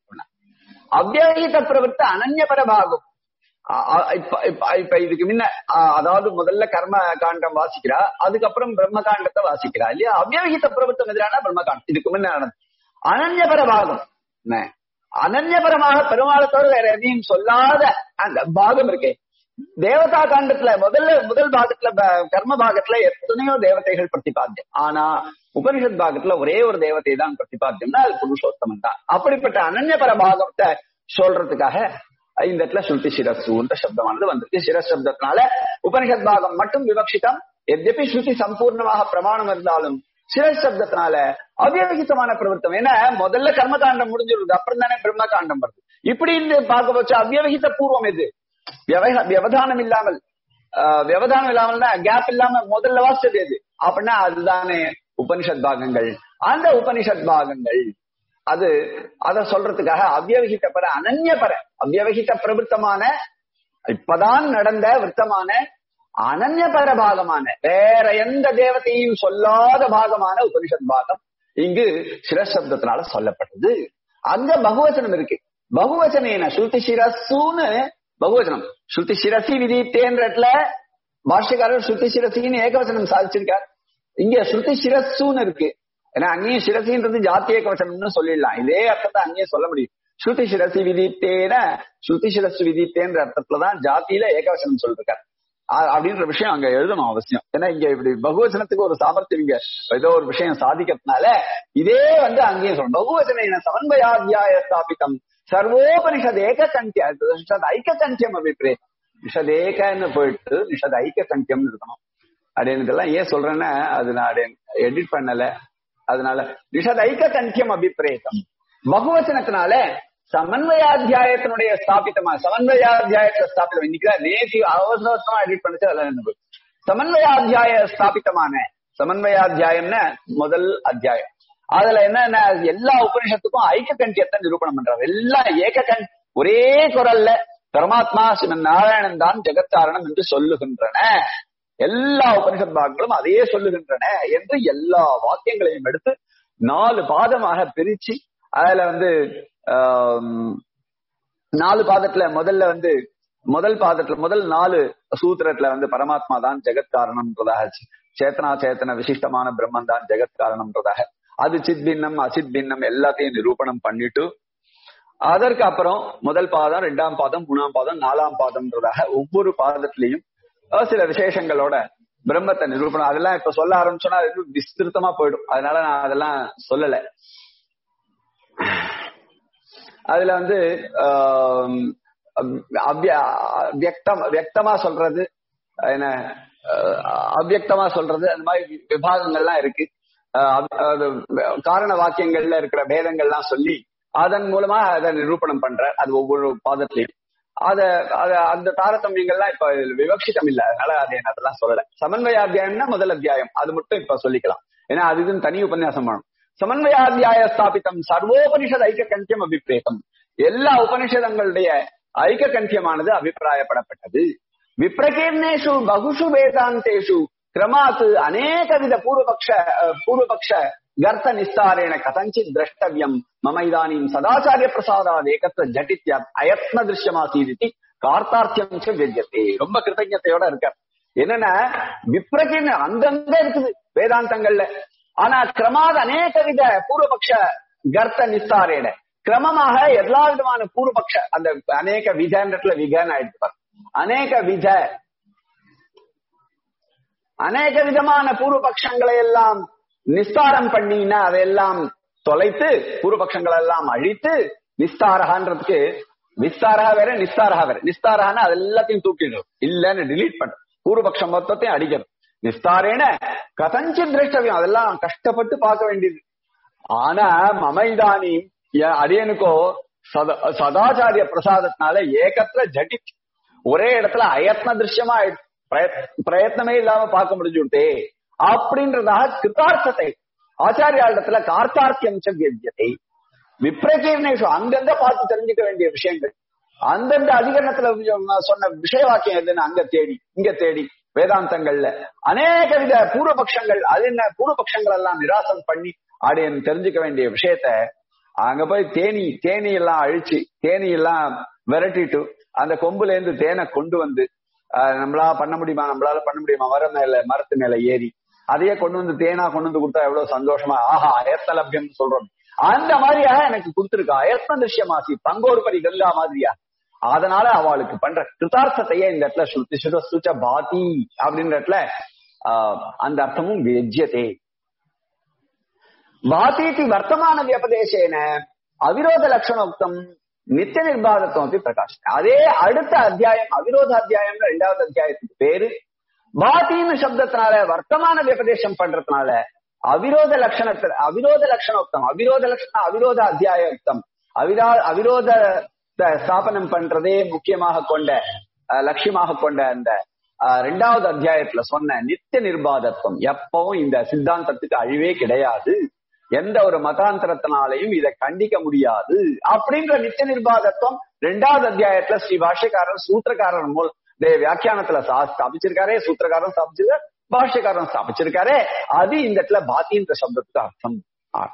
அவ்வவகித பிரவൃத்த அனன்யபர பாகம் அ- அ- இப்ப இப்ப- இப்ப இதுக்கு முன்ன அ, அதாவது முதல்ல கர்ம காண்டம் வாசிக்கிறா அதுக்கப்புறம் பிரம்ம காண்டத்தை வாசிக்கிறா இல்லையா அவ்வவகித பிரவൃத்தம் எதிரான பிரம்ம காண்டம் இதுக்கு முன்ன நடந்தது அனன்யபர பாகம் என்ன? அனன்யபரமாக பெருமாளை தவிர வேற எதையும் சொல்லாத அந்த பாகம் இருக்கே தேவதா காண்டத்துல முதல்ல முதல் பாகத்துல ப- கர்ம பாகத்துல எத்தனையோ தேவதைகள் பிரதிபாத்தியம் ஆனா உபனிஷத் பாகத்துல ஒரே ஒரு தேவதை தான் பிரதிபாத்தியம்னா அது புருஷோத்தமன் தான் அப்படிப்பட்ட அனன்யபர பாகத்தை சொல்றதுக்காக இந்த இடத்துல ஸ்ருதி சிரசுன்ற சப்தமானது வந்திருக்கு சிரஸ் சப்தத்தினால உபனிஷத் பாகம் மட்டும் விவக்ஷிதம் எத்யபி ஸ்ருதி சம்பூர்ணமாக பிரமாணம் இருந்தாலும் சிரஸ் சப்தத்தினால அவ்யவகிதமான பிரவருத்தம் ஏன்னா முதல்ல கர்மகாண்டம் முடிஞ்சிருது அப்புறம் தானே பிரம்ம காண்டம் வருது இப்படி இந்த பார்க்க வச்சு அவ்யவகித பூர்வம் எது விவக- விவதானம் இல்லாமல் ஆஹ், விவதானம் இல்லாமல்னா கேப் இல்லாம முதல்ல வாசிச்சது எது அப்படின்னா அதுதானே உபனிஷத் பாகங்கள் அந்த உபனிஷத் பாகங்கள் அது அத சொல்றதுக்காக அவ்யவகித பர அனன்ய பர அவ்யவகித பிரவருத்தமான இப்பதான் நடந்த விருத்தமான அனன்ய பர பாகமான வேற எந்த தேவத்தையும் சொல்லாத பாகமான உபனிஷத் பாகம் இங்கு சிரசப்தத்தினால சொல்லப்பட்டது அங்க பகுவச்சனம் இருக்கு பகுவச்சனேன ஸ்ருதி சிரஸ்ஸுன்னு பகுவச்சனம் ஸ்ருதி சிரசி விதித்தேன்ற இடத்துல பாஷ்யக்காரர் ஸ்ருதி சிரசின்னு ஏகவசனம் சாதிச்சிருக்கார் இங்க ஸ்ருதி சிரஸ்ஸுன்னு இருக்கு ஏன்னா அங்கேயும் சிரசின்றது ஜாத்திய ஏகவசனம்னு சொல்லிடலாம் இதே அர்த்தத்தை அங்கேயும் சொல்ல முடியும் ஸ்ருதி சிரசி விதித்தேன ஸ்ருதி சிரசு விதித்தேன்ற அர்த்தத்துலதான் ஜாத்தியில ஏகவசனம் சொல்லிருக்காரு அ- அப்படின்ற விஷயம் அங்க எழுதணும் அவசியம் ஏன்னா இங்க இப்படி பகுவச்சனத்துக்கு ஒரு சாமர்த்தியம் இங்க ஏதோ ஒரு விஷயம் சாதிக்கிறதுனால இதே வந்து அங்கேயும் சொல்லணும் பகுவச்சன சமன்வயாத்தியாய ஸ்தாபிதம் சர்வோபனிஷத் ஏக கண்டிய நிஷத் ஐக்க கண்டியம் அபிப்பிரே நிஷத் ஏகன்னு போயிட்டு நிஷத் ஐக்க கண்டியம்னு இருக்கணும் அப்படின்னு இதெல்லாம் ஏன் சொல்றேன்னா அது நான் எடிட் பண்ணல அதனால நிஷத் ஐக்க கண்டியம் அபிப்பிரேதம் பகுவச்சனத்தினால சமன்வயாத்தியாயத்தினுடைய ஸ்தாபித்தமா சமன்வயாத்தியாயத்தை ஸ்தாபித்தம் இன்னைக்கு நேசி அவசர அவசரமா எடிட் பண்ணிச்சு அதெல்லாம் என்ன போகுது. சமன்வயாத்தியாய ஸ்தாபித்தமான சமன்வயாத்தியாயம்னா முதல் அத்தியாயம் அதுல என்னென்ன எல்லா உபனிஷத்துக்கும் ஐக்க கண்டியத்தை நிரூபணம் பண்றாரு எல்லாம் ஏக கண் ஒரே குரல்ல பரமாத்மா சிவன் நாராயணன் தான் ஜெகத்தாரணம் என்று சொல்லுகின்றன எல்லா உபனிஷத் பாகங்களும் அதையே சொல்லுகின்றன என்று எல்லா வாக்கியங்களையும் எடுத்து நாலு பாதமாக பிரிச்சு அதுல வந்து ஆம், நாலு பாதத்துல முதல்ல வந்து முதல் பாதத்துல முதல் நாலு சூத்திரத்துல வந்து பரமாத்மா தான் ஜெகத் காரணம்ன்றதாக சேத்தனா சேத்தன விசிஷ்டமான பிரம்மன் தான் ஜெகத் காரணம்ன்றதாக அது சித் பின்னம் அசித் பின்னம் எல்லாத்தையும் நிரூபணம் பண்ணிட்டு அதற்கு அப்புறம் முதல் பாதம் ரெண்டாம் பாதம் மூணாம் பாதம் நாலாம் பாதம்ன்றதாக ஒவ்வொரு பாதத்திலையும் அஹ், சில விசேஷங்களோட பிரம்மத்தை நிரூபணம் அதெல்லாம் இப்ப சொல்ல ஆரம்பிச்சோன்னா அது இன்னும் விஸ்திருத்தமா போயிடும் அதனால நான் அதெல்லாம் சொல்லல அதுல வந்து ஆம், அவ்ய- வியக்தம் வியக்தமா சொல்றது என்ன அஹ், அவ்யக்தமா சொல்றது அந்த மாதிரி வி- விபாகங்கள்லாம் இருக்கு அஹ், அது- அது காரண வாக்கியங்கள்ல இருக்கிற பேதங்கள்லாம் சொல்லி அதன் மூலமா அதை நிரூபணம் பண்ற அது ஒவ்வொரு பாதத்திலையும் அத அத அந்த தாரதமியங்கள்லாம் இப்ப இதுல விவக்ஷிதம் இல்ல அதனால அது என்ன அதெல்லாம் சொல்லல சமன்வயாத்தியாயம்னா முதல் அத்தியாயம் அது மட்டும் இப்ப சொல்லிக்கலாம் ஏன்னா அது இதுன்னு தனி உபன்யாசம் பண்ணணும் சமன்வயாத்தியாய ஸ்தாபித்தம் சர்வோபனிஷத் ஐக்க கண்டியம் அபிப்பிரேதம் எல்லா உபனிஷதங்களுடைய ஐக்க கண்டியமானது அபிப்பிராயப்படப்பட்டது விப்ரகீர்ணேஷு பகுஷு வேதாந்தேஷு கிரமாத் அநேகவித பூர்வபக்ஷ அஹ், பூர்வபக்ஷ கர்த்த நிஸ்தாரேண கதஞ்சித் திரஷ்டவியம் மம இதானீம் சதாச்சாரிய பிரசாதாத் ஏகத்த ஜட்டித்யா அயத்ன திருஷ்யமாசீதி கார்த்தார்த்தியம் ச வித்யதே ரொம்ப கிருத்தஜத்தையோட இருக்கார் என்னன்னா விப்ரகீர்ண அங்கங்க இருக்குது வேதாந்தங்கள்ல ஆனா கிரமாத அநேக வித பூர்வபக்ஷ கர்த்த நிஸ்தாரேன கிரமமாக எல்லா விதமான பூர்வபக்ஷ அந்த அநேக விதன்றதுல விகன்னு ஆயிடுச்சு பாருங்க. அநேக வித அநேக விதமான பூர்வபக்ஷங்களை எல்லாம் நிஸ்தாரம் பண்ணினா அதையெல்லாம் தொலைத்து பூர்வபக்ஷங்களை எல்லாம் அழித்து நிஸ்தாரகான்றதுக்கு விஸ்தாரகா வேற நிஸ்தாரகா வேற நிஸ்தாரகான்னா அது எல்லாத்தையும் தூக்கிடும் இல்லன்னு டிலீட் பண்ண பூர்வபக்ஷம் மொத்தத்தையும் அடிக்கணும் நிஸ்தாரேன கதஞ்சித் திரஷ்டவியம் அதெல்லாம் கஷ்டப்பட்டு பார்க்க வேண்டியது ஆனா மமைதானி அடியனுக்கோ சத சதாச்சாரிய பிரசாதத்தினால ஏகத்துல ஜடித் ஒரே இடத்துல அயத்ன திருஷ்யமா ஆயிடுச்சு. பிரயத்- பிரயத்னமே இல்லாம பார்க்க முடிஞ்சுட்டே அப்படின்றதாக கிருத்தார்த்தத்தை ஆச்சாரியாளிடத்துல கார்த்தார்த்தியம் வியத்தை விப்ரகீர்ணேஷு அங்கங்க பார்த்து தெரிஞ்சுக்க வேண்டிய விஷயங்கள் அந்தந்த அதிகரணத்துல நான் சொன்ன விஷய வாக்கியம் எதுன்னு அங்க தேடி இங்க தேடி வேதாந்தங்கள்ல அநேக வித பூர்வபக்ஷங்கள் அது என்ன பூர்வபக்ஷங்கள் எல்லாம் நிராசம் பண்ணி அடையன் தெரிஞ்சுக்க வேண்டிய விஷயத்த அங்க போய் தேனி தேனி எல்லாம் அழிச்சு தேனி எல்லாம் விரட்டிட்டு அந்த கொம்புல இருந்து தேனை கொண்டு வந்து ஆஹ் நம்மளா பண்ண முடியுமா நம்மளால பண்ண முடியுமா மரம் மேல மரத்து மேல ஏறி அதையே கொண்டு வந்து தேனா கொண்டு வந்து கொடுத்தா எவ்வளவு சந்தோஷமா ஆஹா அயத்தலபியம் சொல்றோம் அந்த மாதிரியா எனக்கு கொடுத்துருக்கா அயத்ன திருஷ்யமாசி பங்கோரு பரி கங்கா மாதிரியா அதனால அவளுக்கு பண்ற கிருதார்த்தத்தையே இந்த இடத்துல ஸ்ருதி சுத சுச்ச பாதி அப்படின்ற இடத்துல ஆஹ் அந்த அர்த்தமும் வெஜ்யதே வாதீதி வர்த்தமான வியபதேசேன அவிரோத லட்சணோக்தம் நித்திய நிர்பாதத்துவம் அப்படி பிரகாஷ் அதே அடுத்த அத்தியாயம் அவிரோத அத்தியாயம் ரெண்டாவது அத்தியாயத்துக்கு பேரு வாத்தின்னு சப்தத்தினால வர்த்தமான வியபதேசம் பண்றதுனால அவிரோத லட்சணத்துல அவிரோத லட்சணோக்தம் அவிரோத லட்சணம் அவிரோத அத்தியாயோக்தம் அவிரா அவிரோத ஸ்தாபனம் பண்றதே முக்கியமாக கொண்ட அஹ், லட்சியமாக கொண்ட அந்த அஹ், ரெண்டாவது அத்தியாயத்துல சொன்ன நித்திய நிர்பாதத்துவம் எப்பவும் இந்த சித்தாந்தத்துக்கு அழிவே கிடையாது எந்த ஒரு மதாந்தரத்தினாலையும் இதை கண்டிக்க முடியாது அப்படின்ற நித்திய நிர்பாதத்துவம் ரெண்டாவது அத்தியாயத்துல ஸ்ரீ பாஷ்யக்காரர் சூத்திரக்காரர் மூல் தே வியாக்கியானத்துல சா- ஸ்தாபிச்சிருக்காரே சூத்திரக்காரன் ஸ்தாபிச்சிருக்காரு பாஷ்யக்காரன் ஸ்தாபிச்சிருக்காரே அது இந்த இடத்துல பாத்தின்ற சப்தத்துக்கு அர்த்தம் ஆ.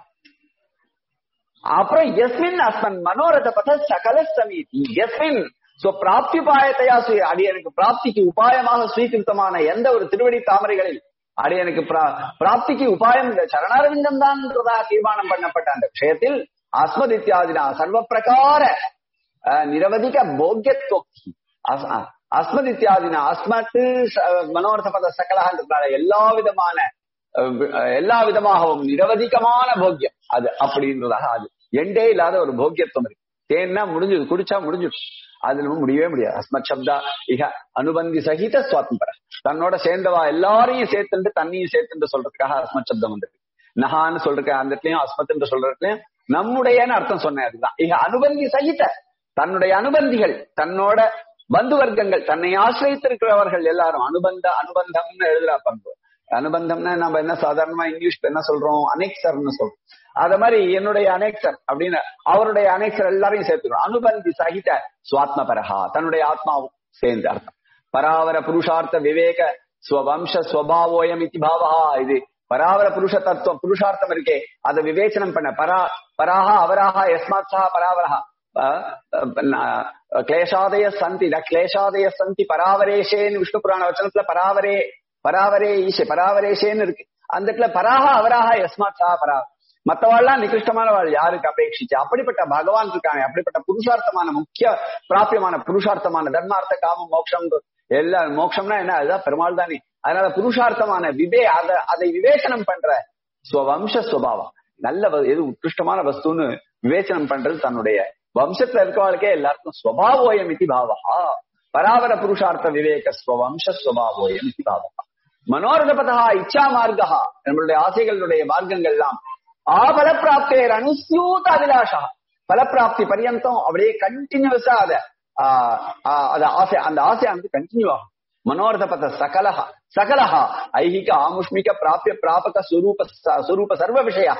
அப்புறம் எஸ்மின் அஸ்மன் மனோரத பத சகல சமீதி எஸ்மின் சோ பிராப்திபாயத்தையா சுய அடியனுக்கு பிராப்திக்கு உபாயமாக ஸ்வீகிருத்தமான எந்த ஒரு திருவடி தாமரைகளில் அடியனுக்கு பிரா- பிராப்திக்கு உபாயம் இந்த சரணாரவிந்தம் தான்றதா தீர்மானம் பண்ணப்பட்ட அந்த விஷயத்தில் அஸ்மத் இத்தியாதினா சர்வ பிரகார அஹ், நிரவதிக போக்கியத்வக்தி அஸ்- அ- அஸ்மத் இத்தியாதினா அஸ்மத் ச- மனோரத பத சகலன்றதுனால எல்லா விதமான அஹ், வி- அஹ், எல்லா விதமாகவும் நிரவதிகமான போக்கியம் அது அப்படின்றதாக அது எண்டே இல்லாத ஒரு போக்கியத்துவம் இருக்கு தேன்னா முடிஞ்சது குடிச்சா முடிஞ்சது அது நம்ம முடியவே முடியாது அஸ்மத் சப்தா இக அனுபந்தி சகித சுவாத்தம்பர தன்னோட சேர்ந்தவா எல்லாரையும் சேர்த்துண்டு தண்ணியும் சேர்த்துண்டு சொல்றதுக்காக அஸ்மத் சப்தம் வந்திருக்கு நகான்னு சொல்றதுக்கு அந்த இடத்துலயும் அஸ்மத் என்று சொல்றதுலயும் நம்முடையன்னு அர்த்தம் சொன்னேன் அதுதான் இக அனுபந்தி சகித தன்னுடைய அனுபந்திகள் தன்னோட பந்து வர்க்கங்கள் தன்னை ஆசிரியத்திருக்கிறவர்கள் எல்லாரும் அனுபந்த அனுபந்தம்னு எழுதுறா பண்பு அனுபந்தம்னா நம்ம என்ன சாதாரணமா இங்கிலீஷ்ல என்ன சொல்றோம் அனெக்சர்னு சொல்றோம் அத மாதிரி என்னுடைய அனெக்சர் அப்படின்னு அவருடைய அனெக்சர் எல்லாரையும் சேர்த்துக்கிறோம் அனுபந்தி சகித சுவாத்ம பரஹா தன்னுடைய ஆத்மாவும் சேர்ந்து அர்த்தம் பராவர புருஷார்த்த விவேக ஸ்வவம்ச ஸ்வபாவோயம் இத்தி பாவா இது பராவர புருஷ தத்துவம் புருஷார்த்தம் இருக்கே அதை விவேச்சனம் பண்ண பரா பராஹா அவராஹா எஸ்மாத் சஹா பராவரஹா அஹ், அஹ், கிளேஷாதய சந்தி ந கிளேஷாதய சந்தி பராவரேஷேன்னு விஷ்ணு புராண வச்சனத்துல பராவரே பராவரே ஈஷே பராவரேஷேன்னு இருக்கு அந்த இடத்துல பராஹா அவராஹா எஸ்மாத் சஹா பரா மத்தவாள்லாம் நிகிருஷ்டமானவாள் யாருக்கு அபேட்சிச்சு அப்படிப்பட்ட பகவான் இருக்காங்க அப்படிப்பட்ட புருஷார்த்தமான முக்கிய பிராபியமான புருஷார்த்தமான தர்மார்த்த காமம் மோட்சம் எல்லா மோட்சம்னா என்ன அதுதான் பெருமாள் தானே அதனால புருஷார்த்தமான விவே அத அதை விவேச்சனம் பண்ற ஸ்வவம்ச ஸ்வபாவம் நல்ல வ- எது உத்கிருஷ்டமான வஸ்துன்னு விவேச்சனம் பண்றது தன்னுடைய வம்சத்துல இருக்கவாளுக்கே எல்லாருக்கும் ஸ்வபாவோயம் இதி பாவா பராவர புருஷார்த்த விவேக ஸ்வவம்ச ஸ்வபாவோயம் இதி பாவா மனோரதபதா இச்சா மார்க்கா நம்மளுடைய ஆசைகளுடைய மார்க்கங்கள் எல்லாம் ஆபல பிராப்தேர் அனுசியூத அபிலாஷா பலப்பிராப்தி பரியந்தம் அப்படியே கண்டினியூஸா அத ஆஹ் ஆஹ் அத ஆசை அந்த ஆசை வந்து கண்டினியூ ஆகும் மனோரத பத சகலஹ சகலஹ ஐகிக ஆமுஷ்மிக பிராபிய பிராபக சுரூப ச- சுரூப சர்வ விஷயா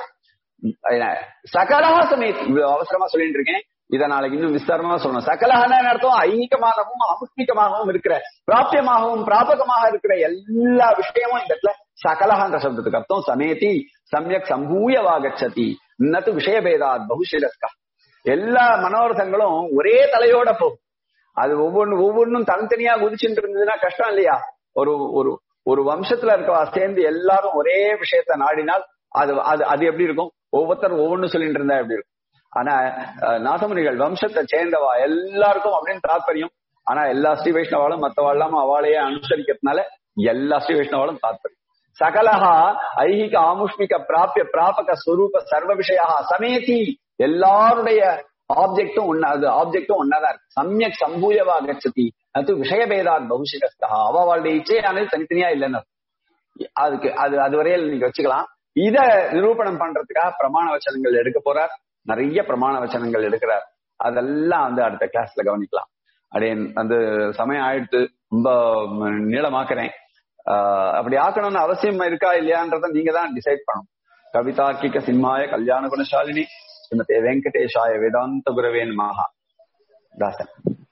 சகலஹ சமேத் இவ்வளவு அவசரமா சொல்லிட்டு இருக்கேன் இத நாளைக்கு இன்னும் விஸ்தாரமா சொல்லணும் சகலஹன அர்த்தம் ஐகிகமாகவும் ஆமுஷ்மிகமாகவும் இருக்கிற பிராபியமாகவும் பிராபகமாக இருக்கிற எல்லா விஷயமும் இந்த இடத்துல சகலஹன்ற சப்தத்துக்கு அர்த்தம் சமேதி சமயக் சம்பூயவாகச்சதி இன்னத்து விஷயபேதாத் பகுஷிரஸ்கா எல்லா மனோரதங்களும் ஒரே தலையோட போகும் அது ஒவ்வொன்னு ஒவ்வொன்றும் தனித்தனியா குதிச்சுட்டு இருந்ததுன்னா கஷ்டம் இல்லையா ஒரு ஒரு ஒரு வம்சத்துல இருக்கவா சேர்ந்து எல்லாரும் ஒரே விஷயத்த நாடினால் அது அது அது எப்படி இருக்கும் ஒவ்வொருத்தரும் ஒவ்வொன்னு சொல்லிட்டு இருந்தா எப்படி இருக்கும் ஆனா அஹ், நாசமுனிகள் வம்சத்தை சேர்ந்தவா எல்லாருக்கும் அப்படின்னு தாற்பயம் ஆனா எல்லா ஸ்ரீ வைஷ்ணவாலும் மத்தவாழ்லாம அவளையே அனுசரிக்கிறதுனால எல்லா ஸ்ரீ வைஷ்ணவாலும் தாற்பயம் சகலஹா ஐகிக ஆமுஷ்மிக பிராபிய பிராபக ஸ்வரூப சர்வ விஷயா சமேதி எல்லாருடைய ஆப்ஜெக்டும் ஒன்னா அது ஆப்ஜெக்டும் ஒன்னாதான் இருக்கு சமயக் சம்பூயவா கச்சதி அது விஷயபேதாத் பகுஷிகஸ்தா அவளுடைய இச்சையானது தனித்தனியா இல்லைன்னு அர்த்தம். அதுக்கு அது அது வரையில் நீங்க வச்சுக்கலாம் இத நிரூபணம் பண்றதுக்காக பிரமாண வச்சனங்கள் எடுக்க போறார் நிறைய பிரமாண வச்சனங்கள் எடுக்கிறார் அதெல்லாம் வந்து அடுத்த கிளாஸ்ல கவனிக்கலாம் அப்படியே வந்து சமயம் ஆயிடுத்து ரொம்ப ம், நீளமாக்குறேன் ஆஹ் அப்படி ஆக்கணும்னு அவசியம் இருக்கா இல்லையான்றத நீங்க தான் டிசைட் பண்ணணும் கவிதார்க்கிக சிம்மாய கல்யாண குணசாலினி ஸ்ரீமதே வெங்கடேஷாய வேதாந்த குரவே நமஹ தாசன்